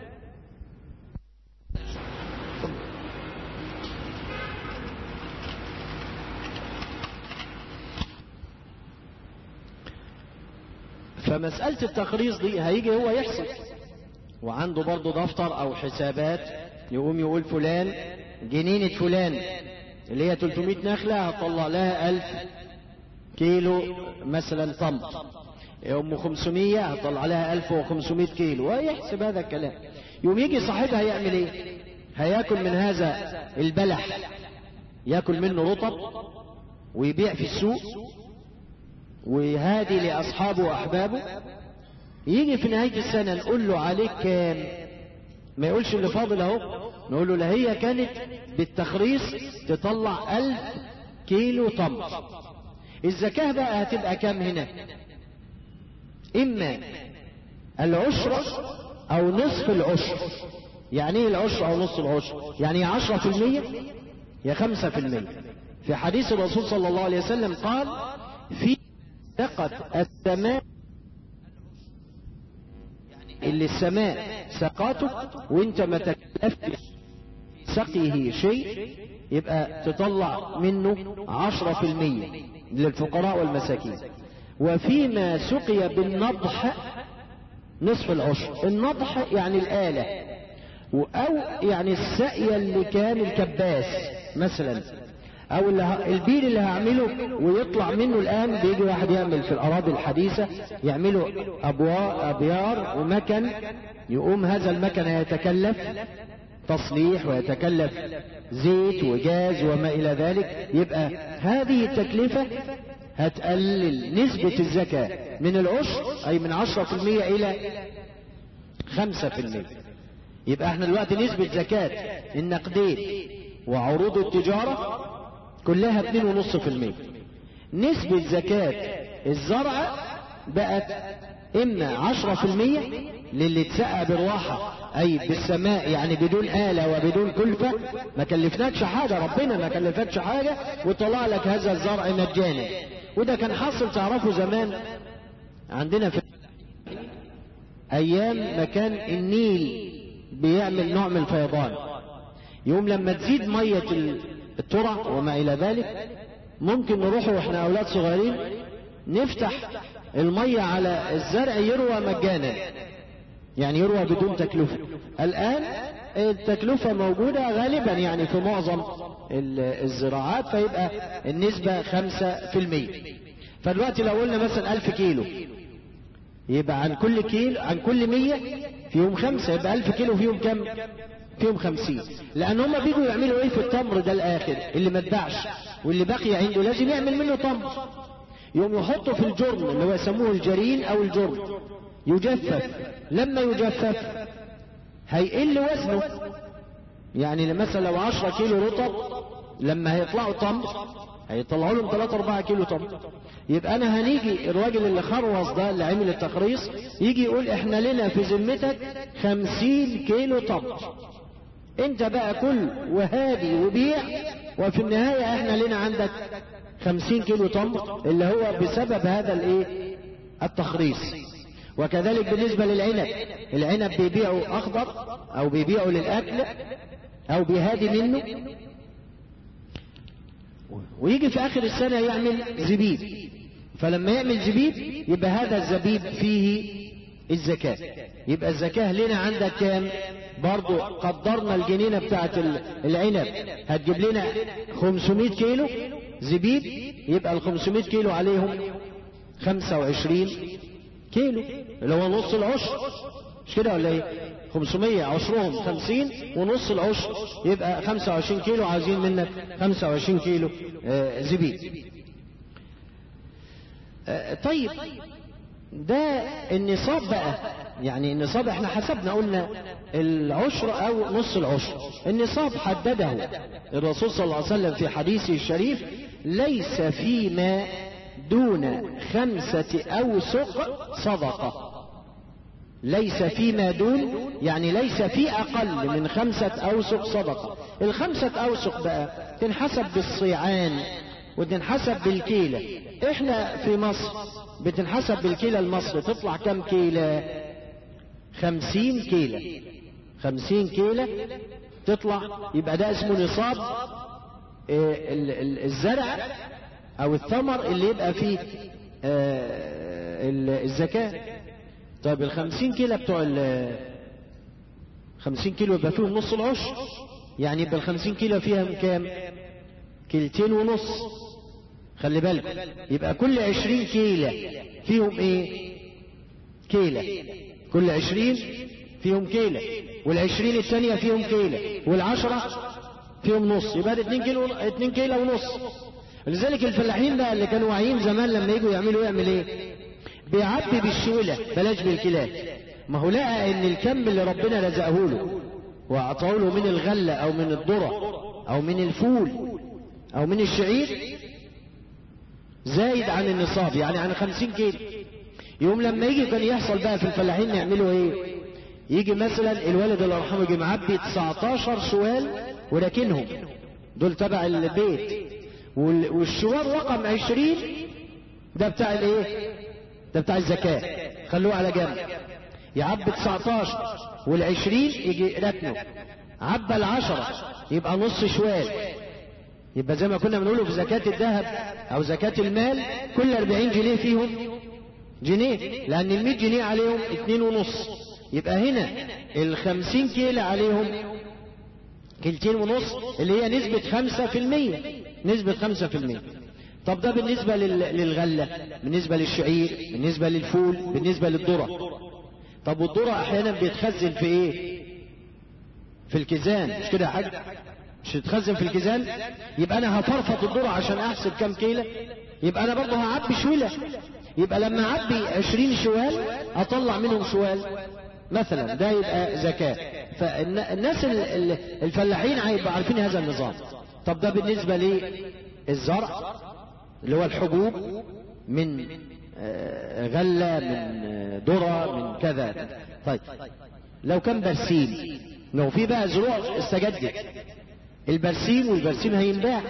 فمسألة التخريص دي هيجي هو يحسب وعنده برضه دفتر او حسابات يقوم يقول فلان جنينة فلان اللي هي 300 نخلة هتطلع لها 1000 كيلو مثلا تمر ام 500 هتطلع لها 1500 كيلو ويحسب هذا الكلام يقوم يجي صاحبها يعمل ايه هياكل من هذا البلح ياكل منه رطب ويبيع في السوق ويهادي لأصحابه وأحبابه يجي في نهاية السنة نقول له عليك كام ما يقولش اللي فاضل اهو نقول له لا هي كانت بالتخريص تطلع ألف كيلو تمر الزكاة بقى هتبقى كام هنا إما العشر أو نصف العشر يعني ايه العشر أو نصف العشر يعني عشرة في المية يا خمسة في المية في حديث الرسول صلى الله عليه وسلم قال في سقط السماء اللي السماء سقاته وانت ما تكلفتش سقيه شيء يبقى تطلع منه عشرة في المية للفقراء والمساكين وفيما سقي بالنضح نصف العشر النضح يعني الآلة أو يعني السقية اللي كان الكباس مثلا او اللي ه... البير اللي هعمله ويطلع منه الان بيجي واحد يعمل في الاراضي الحديثة يعملوا ابوار ابيار ومكن يقوم هذا المكن يتكلف تصليح ويتكلف زيت وجاز وما الى ذلك يبقى هذه التكلفة هتقلل نسبة الزكاة من العشر اي من عشرة في المية الى خمسة في المية يبقى احنا دلوقتي نسبة زكاة النقدين وعروض التجارة كلها 2.5% نسبة زكاة الزرع بقت إما 10% للي اتسقى بالراحة أي بالسماء يعني بدون آلة وبدون كلفة ما كلفناكش حاجة ربنا ما كلفكش حاجة وطلع لك هذا الزرع مجانا وده كان حاصل تعرفه زمان عندنا في أيام ما كان النيل بيعمل نوع من الفيضان يوم لما تزيد مية الترع وما إلى ذلك ممكن نروح واحنا أولاد صغيرين نفتح المية على الزرع يروى مجانا يعني يروى بدون تكلفة الآن التكلفة موجودة غالبا يعني في معظم الزراعات فيبقى النسبة خمسة في المية فدلوقتي لو قلنا مثلا ألف كيلو يبقى عن كل كيلو عن كل مية فيهم خمسة يبقى ألف كيلو فيهم كم فيهم خمسين لأن هم بيجوا يعملوا إيه في التمر ده الآخر اللي ما اتباعش واللي بقي عنده لازم يعمل منه تمر يوم يحطه في الجرن اللي هو يسموه الجرين أو الجرن يجفف لما يجفف هيقل وزنه يعني مثلا لو 10 كيلو رطب لما هيطلعوا تمر هيطلعوا لهم 3 4 كيلو تمر يبقى انا هنيجي الراجل اللي خروص ده اللي عمل التخريص يجي يقول احنا لنا في ذمتك 50 كيلو تمر انت بقى كل وهادي وبيع وفي النهاية احنا لنا عندك 50 كيلو تمر اللي هو بسبب هذا الايه التخريص وكذلك بالنسبة للعنب العنب بيبيعوا اخضر او بيبيعوا للاكل او بيهادي منه ويجي في اخر السنة يعمل زبيب فلما يعمل زبيب يبقى هذا الزبيب فيه الزكاة يبقى الزكاة لنا عندك كام برضو قدرنا الجنينة بتاعت العنب هتجيب لنا 500 كيلو زبيب يبقى ال 500 كيلو عليهم 25 كيلو اللي هو نص العشر مش كده ولا ايه 500 عشرهم 50 ونص العشر يبقى 25 كيلو عايزين منك 25 كيلو آه زبيب آه طيب ده النصاب بقى يعني النصاب احنا حسبنا قلنا العشر او نص العشر النصاب حدده الرسول صلى الله عليه وسلم في حديثه الشريف ليس فيما دون خمسة أوسق صدقة ليس فيما دون يعني ليس في أقل من خمسة أوسق صدقة الخمسة أوسق بقى تنحسب بالصيعان وتنحسب بالكيلة احنا في مصر بتنحسب بالكيلة المصري تطلع كم كيلة خمسين كيلة خمسين كيلة تطلع يبقى ده اسمه نصاب الزرع او الثمر اللي يبقى فيه الزكاة طيب الخمسين كيلة بتوع خمسين كيلو يبقى فيهم نص العشر يعني يبقى الخمسين كيلو فيها كام كيلتين ونص خلي بالك يبقى كل عشرين كيلة فيهم ايه كيلة كل عشرين فيهم كيلة والعشرين الثانية فيهم كيلة والعشرة فيهم نص يبقى ده اتنين كيلو اتنين كيلة ونص لذلك الفلاحين بقى اللي كانوا واعيين زمان لما يجوا يعملوا يعمل ايه بيعبي بالشولة بلاش بالكلاب ما هو لقى ان الكم اللي ربنا رزقه له واعطاه له من الغلة او من الذرة او من الفول او من الشعير زايد عن النصاب يعني عن خمسين كيلو يوم لما يجي كان يحصل بقى في الفلاحين يعملوا ايه يجي مثلا الولد الله يرحمه يجي معبي 19 شوال وراكنهم دول تبع البيت والشوال رقم 20 ده بتاع الايه ده بتاع الزكاة خلوه على جنب يعبي 19 وال20 يجي ركنه عبى العشرة يبقى نص شوال يبقى زي ما كنا بنقوله في زكاة الذهب او زكاة المال كل 40 جنيه فيهم جنيه لان ال 100 جنيه عليهم اتنين ونص يبقى هنا الخمسين كيلة عليهم كيلتين ونص اللي هي نسبة خمسة في المية نسبة خمسة في المية طب ده بالنسبة للغلة بالنسبة للشعير بالنسبة للفول بالنسبة للذرة طب والذرة احيانا بيتخزن في ايه في الكيزان مش كده يا حاج مش تتخزن في الكيزان يبقى انا هفرفط الذرة عشان احسب كام كيلة يبقى انا برضه هعبي شويلة يبقى لما اعبي عشرين شوال اطلع منهم شوال مثلا ده يبقى زكاة فالناس الفلاحين هيبقوا عارفين هذا النظام طب ده بالنسبة للزرع اللي هو الحبوب من غلة من ذرة من كذا طيب لو كان برسيم لو في بقى زروع استجدت البرسيم والبرسيم هينباع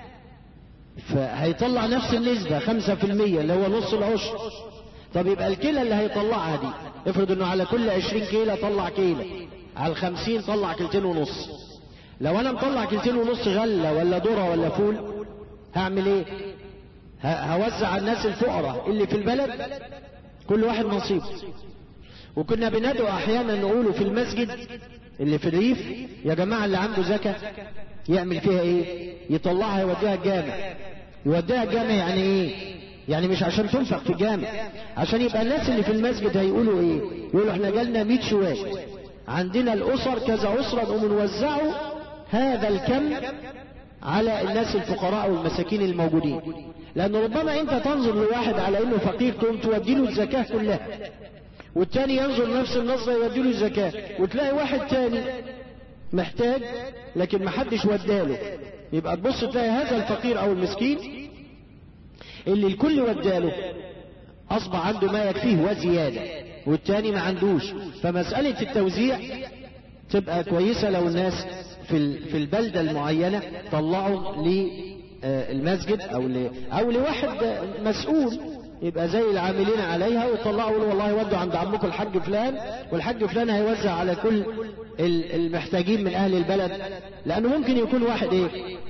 فهيطلع نفس النسبة خمسة في المية اللي هو نص العشر طب يبقى الكيلة اللي هيطلعها دي افرض انه على كل عشرين كيلة طلع كيلة على الخمسين طلع كيلتين ونص لو انا مطلع كيلتين ونص غلة ولا ذرة ولا فول هعمل ايه هوزع على الناس الفقراء اللي في البلد كل واحد نصيب وكنا بندعو احيانا نقوله في المسجد اللي في الريف يا جماعة اللي عنده زكاة يعمل فيها ايه يطلعها يوديها الجامع يوديها الجامع يعني ايه يعني مش عشان تنفق في الجامع عشان يبقى الناس اللي في المسجد هيقولوا ايه يقولوا احنا جالنا 100 شوال عندنا الاسر كذا اسره نقوم نوزعوا هذا الكم على الناس الفقراء والمساكين الموجودين لان ربما انت تنظر لواحد على انه فقير تقوم تودي له الزكاه كلها والتاني ينظر نفس النظره يودي له الزكاه وتلاقي واحد تاني محتاج لكن محدش وداله يبقى تبص تلاقي هذا الفقير او المسكين اللي الكل وداله اصبح عنده ما يكفيه وزياده والتاني ما عندوش فمساله التوزيع تبقى كويسه لو الناس في في البلده المعينه طلعوا للمسجد او ل او لواحد مسؤول يبقى زي العاملين عليها ويطلعوا يقولوا والله ودوا عند عمكم الحاج فلان والحاج فلان هيوزع على كل المحتاجين من اهل البلد لانه ممكن يكون واحد ايه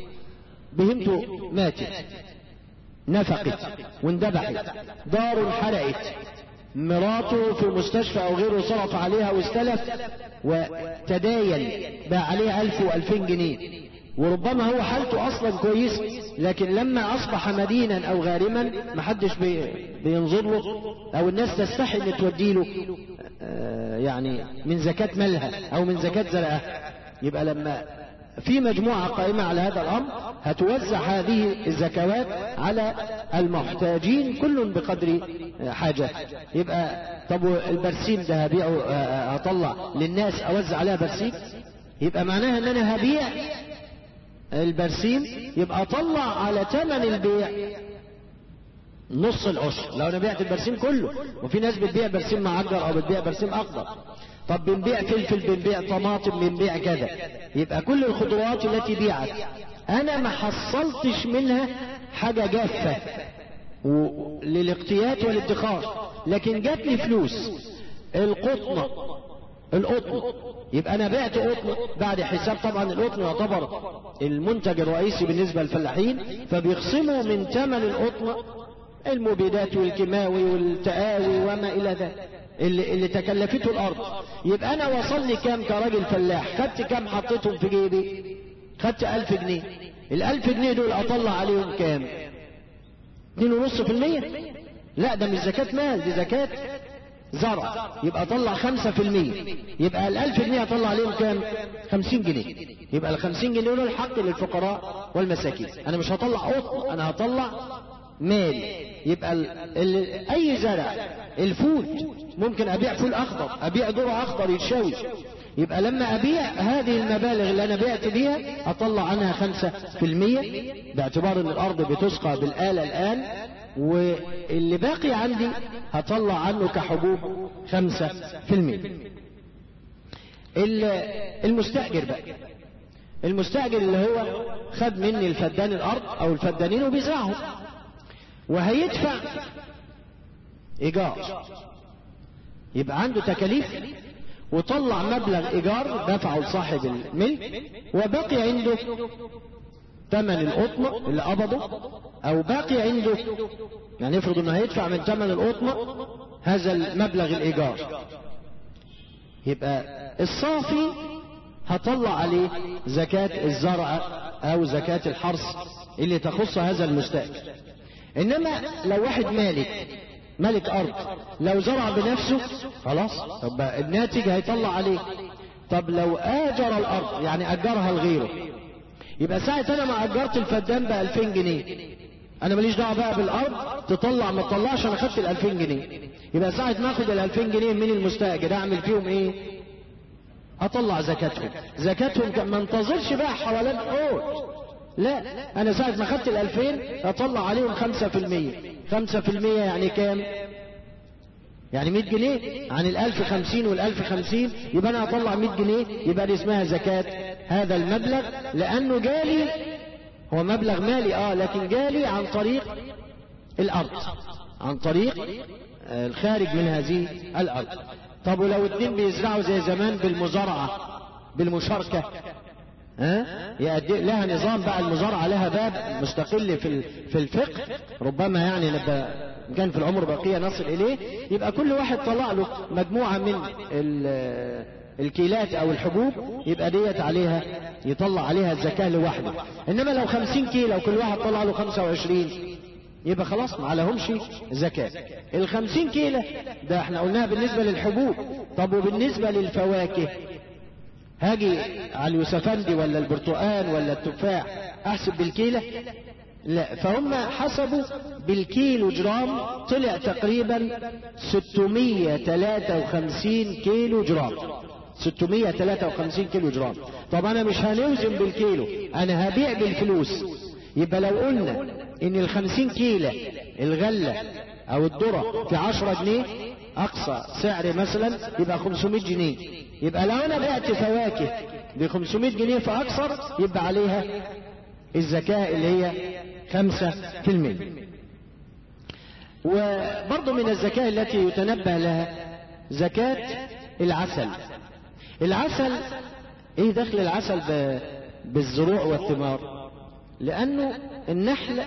بهمته ماتت نفقت واندبحت دار حرقت مراته في المستشفى او غيره صرف عليها واستلف وتداين باع عليها الف والفين جنيه وربما هو حالته اصلا كويسه لكن لما اصبح مدينا او غارما محدش بي بينظر له او الناس تستحي ان تودي له يعني من زكاة مالها او من زكاة زرعها يبقى لما في مجموعة قائمة على هذا الامر هتوزع هذه الزكوات على المحتاجين كل بقدر حاجة يبقى طب البرسيم ده هبيعه هطلع للناس اوزع عليها برسيم يبقى معناها ان انا هبيع البرسيم يبقى اطلع على ثمن البيع نص العشر لو انا بعت البرسيم كله وفي ناس بتبيع برسيم معجر او بتبيع برسيم اخضر طب بنبيع فلفل بنبيع طماطم بنبيع كذا يبقى كل الخضروات التي بيعت انا ما حصلتش منها حاجة جافة للاقتيات والادخار لكن جاتني فلوس القطنة القطن يبقى انا بعت قطن بعد حساب طبعا القطن يعتبر المنتج الرئيسي بالنسبة للفلاحين فبيخصموا من ثمن القطن المبيدات والكيماوي والتآوي وما الى ذلك اللي, اللي تكلفته الارض يبقى انا وصل لي كام كراجل فلاح خدت كام حطيتهم في جيبي خدت الف جنيه الالف جنيه دول اطلع عليهم كام اتنين ونص في المية لا ده مش زكاة مال دي زكاة زرع يبقى اطلع خمسة في المية يبقى الالف جنيه اطلع عليهم كام خمسين جنيه يبقى الخمسين جنيه دول الحق للفقراء والمساكين انا مش هطلع قطن انا هطلع مال يبقى ال ال اي زرع الفول ممكن ابيع فول اخضر ابيع ذره اخضر يتشوي يبقى لما ابيع هذه المبالغ اللي انا بعت بيها اطلع عنها خمسة في المية باعتبار ان الارض بتسقى بالآلة الان واللي باقي عندي هطلع عنه كحبوب خمسة في المية المستأجر بقى المستأجر اللي هو خد مني الفدان الارض او الفدانين وبيزرعهم وهيدفع ايجار يبقى عنده تكاليف وطلع مبلغ ايجار دفعه لصاحب الملك وبقي عنده ثمن القطن اللي قبضه او باقي عنده يعني افرض انه هيدفع من ثمن القطن هذا المبلغ الايجار يبقى الصافي هطلع عليه زكاة الزرع او زكاة الحرث اللي تخص هذا المستأجر انما لو واحد مالك ملك ارض لو زرع بنفسه خلاص طب الناتج هيطلع عليه طب لو اجر الارض يعني اجرها لغيره يبقى ساعة انا ما اجرت الفدان ب 2000 جنيه انا ماليش دعوه بقى بالارض تطلع ما تطلعش انا خدت ال 2000 جنيه يبقى ساعة ما اخد ال 2000 جنيه من المستاجر اعمل فيهم ايه اطلع زكاتهم زكاتهم ما انتظرش بقى حوالين قوت لا انا ساعة ما خدت ال 2000 اطلع عليهم 5% 5% يعني كام يعني 100 جنيه عن ال 1000 50 وال 1000 50 يبقى انا اطلع 100 جنيه يبقى دي اسمها زكاة هذا المبلغ لانه جالي هو مبلغ مالي اه لكن جالي عن طريق الارض عن طريق الخارج من هذه الارض طب ولو اتنين بيزرعوا زي زمان بالمزارعة بالمشاركة ها يأدي لها نظام بقى المزارعة لها باب مستقل في في الفقه ربما يعني نبقى كان في العمر بقية نصل إليه يبقى كل واحد طلع له مجموعة من الكيلات أو الحبوب يبقى ديت عليها يطلع عليها الزكاة لوحده إنما لو خمسين كيلو وكل واحد طلع له خمسة وعشرين يبقى خلاص ما عليهمش زكاة الخمسين كيلو ده احنا قلناها بالنسبة للحبوب طب وبالنسبة للفواكه هاجي على اليوسفندي ولا البرتقال ولا التفاح احسب بالكيلة لا فهم حسبوا بالكيلو جرام طلع تقريبا 653 كيلو جرام 653 كيلو جرام طب انا مش هنوزن بالكيلو انا هبيع بالفلوس يبقى لو قلنا ان الخمسين كيلة الغلة او الذرة في عشرة جنيه اقصى سعر مثلا يبقى 500 جنيه يبقى لو انا بعت فواكه ب 500 جنيه فاكثر يبقى عليها الزكاة اللي هي خمسة في المية وبرضه من الزكاة التي يتنبه لها زكاة العسل العسل ايه دخل العسل بالزروع والثمار لانه النحل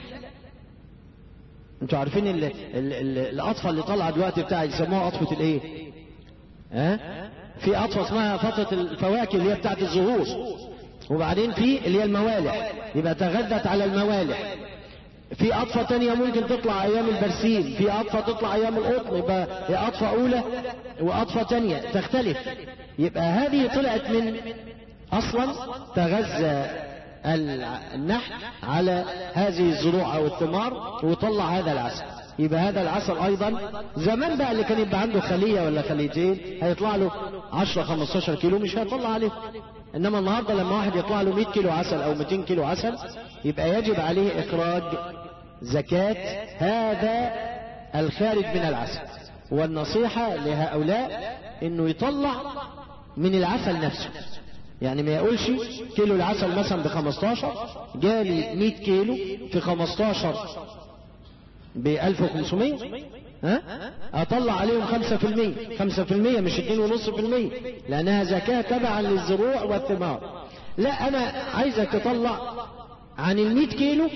انتوا عارفين ال ال ال الاطفال اللي طالعه دلوقتي بتاع يسموها اطفه الايه ها في اطفه اسمها فتره الفواكه اللي هي بتاعت الزهور وبعدين في اللي هي الموالح يبقى تغذت على الموالح في أطفة تانية ممكن تطلع أيام البرسيم في أطفة تطلع أيام القطن يبقى هي أطفة أولى وأطفة تانية تختلف يبقى هذه طلعت من أصلا تغذى النحل على هذه الزروع أو الثمار وطلع هذا العسل يبقى هذا العسل أيضا زمان بقى اللي كان يبقى عنده خلية ولا خليتين هيطلع له 10 15 كيلو مش هيطلع عليه انما النهارده لما واحد يطلع له 100 كيلو عسل او 200 كيلو عسل يبقى يجب عليه اخراج زكاة هذا الخارج من العسل والنصيحة لهؤلاء انه يطلع من العسل نفسه يعني ما يقولش كيلو العسل مثلا ب 15 جالي 100 كيلو في 15 ب 1500 ها اطلع عليهم 5% 5% مش 2.5% لانها زكاة تبعا للزروع والثمار لا انا عايزك تطلع عن ال 100 كيلو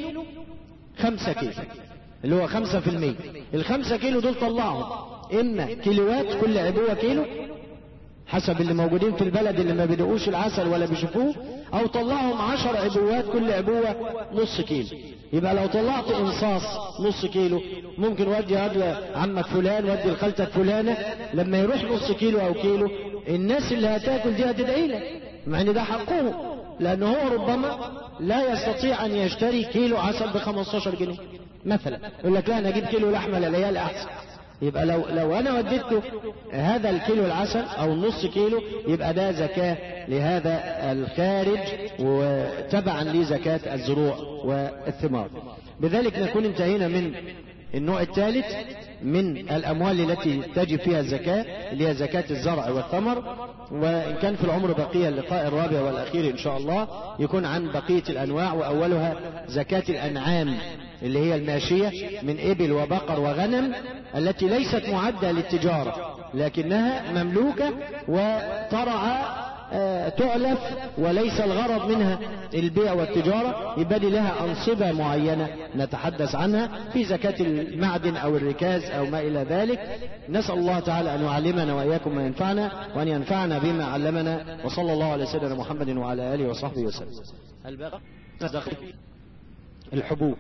5 كيلو اللي هو 5% ال 5 كيلو دول طلعهم اما كيلوات كل عبوة كيلو حسب اللي موجودين في البلد اللي ما بيدقوش العسل ولا بيشوفوه او طلعهم عشر عبوات كل عبوة نص كيلو يبقى لو طلعت انصاص نص كيلو ممكن ودي هذا عمك فلان ودي لخالتك فلانة لما يروح نص كيلو او كيلو الناس اللي هتاكل دي هتدعي لك مع ان ده حقهم لانه هو ربما لا يستطيع ان يشتري كيلو عسل ب 15 جنيه مثلا يقول لك لا انا اجيب كيلو لحمه للعيال احسن يبقى لو لو انا وديته هذا الكيلو العسل او نص كيلو يبقى ده زكاة لهذا الخارج وتبعا لزكاة الزروع والثمار بذلك نكون انتهينا من النوع الثالث من الأموال التي تجب فيها الزكاة اللي هي زكاة الزرع والثمر وإن كان في العمر بقية اللقاء الرابع والأخير إن شاء الله يكون عن بقية الأنواع وأولها زكاة الأنعام اللي هي الماشية من إبل وبقر وغنم التي ليست معدة للتجارة لكنها مملوكة وترعى آه، تؤلف وليس الغرض منها البيع والتجارة يبقى دي لها أنصبة معينة نتحدث عنها في زكاة المعدن أو الركاز أو ما إلى ذلك نسأل الله تعالى أن يعلمنا وإياكم ما ينفعنا وأن ينفعنا بما علمنا وصلى الله على سيدنا محمد وعلى آله وصحبه وسلم الباقي الحبوب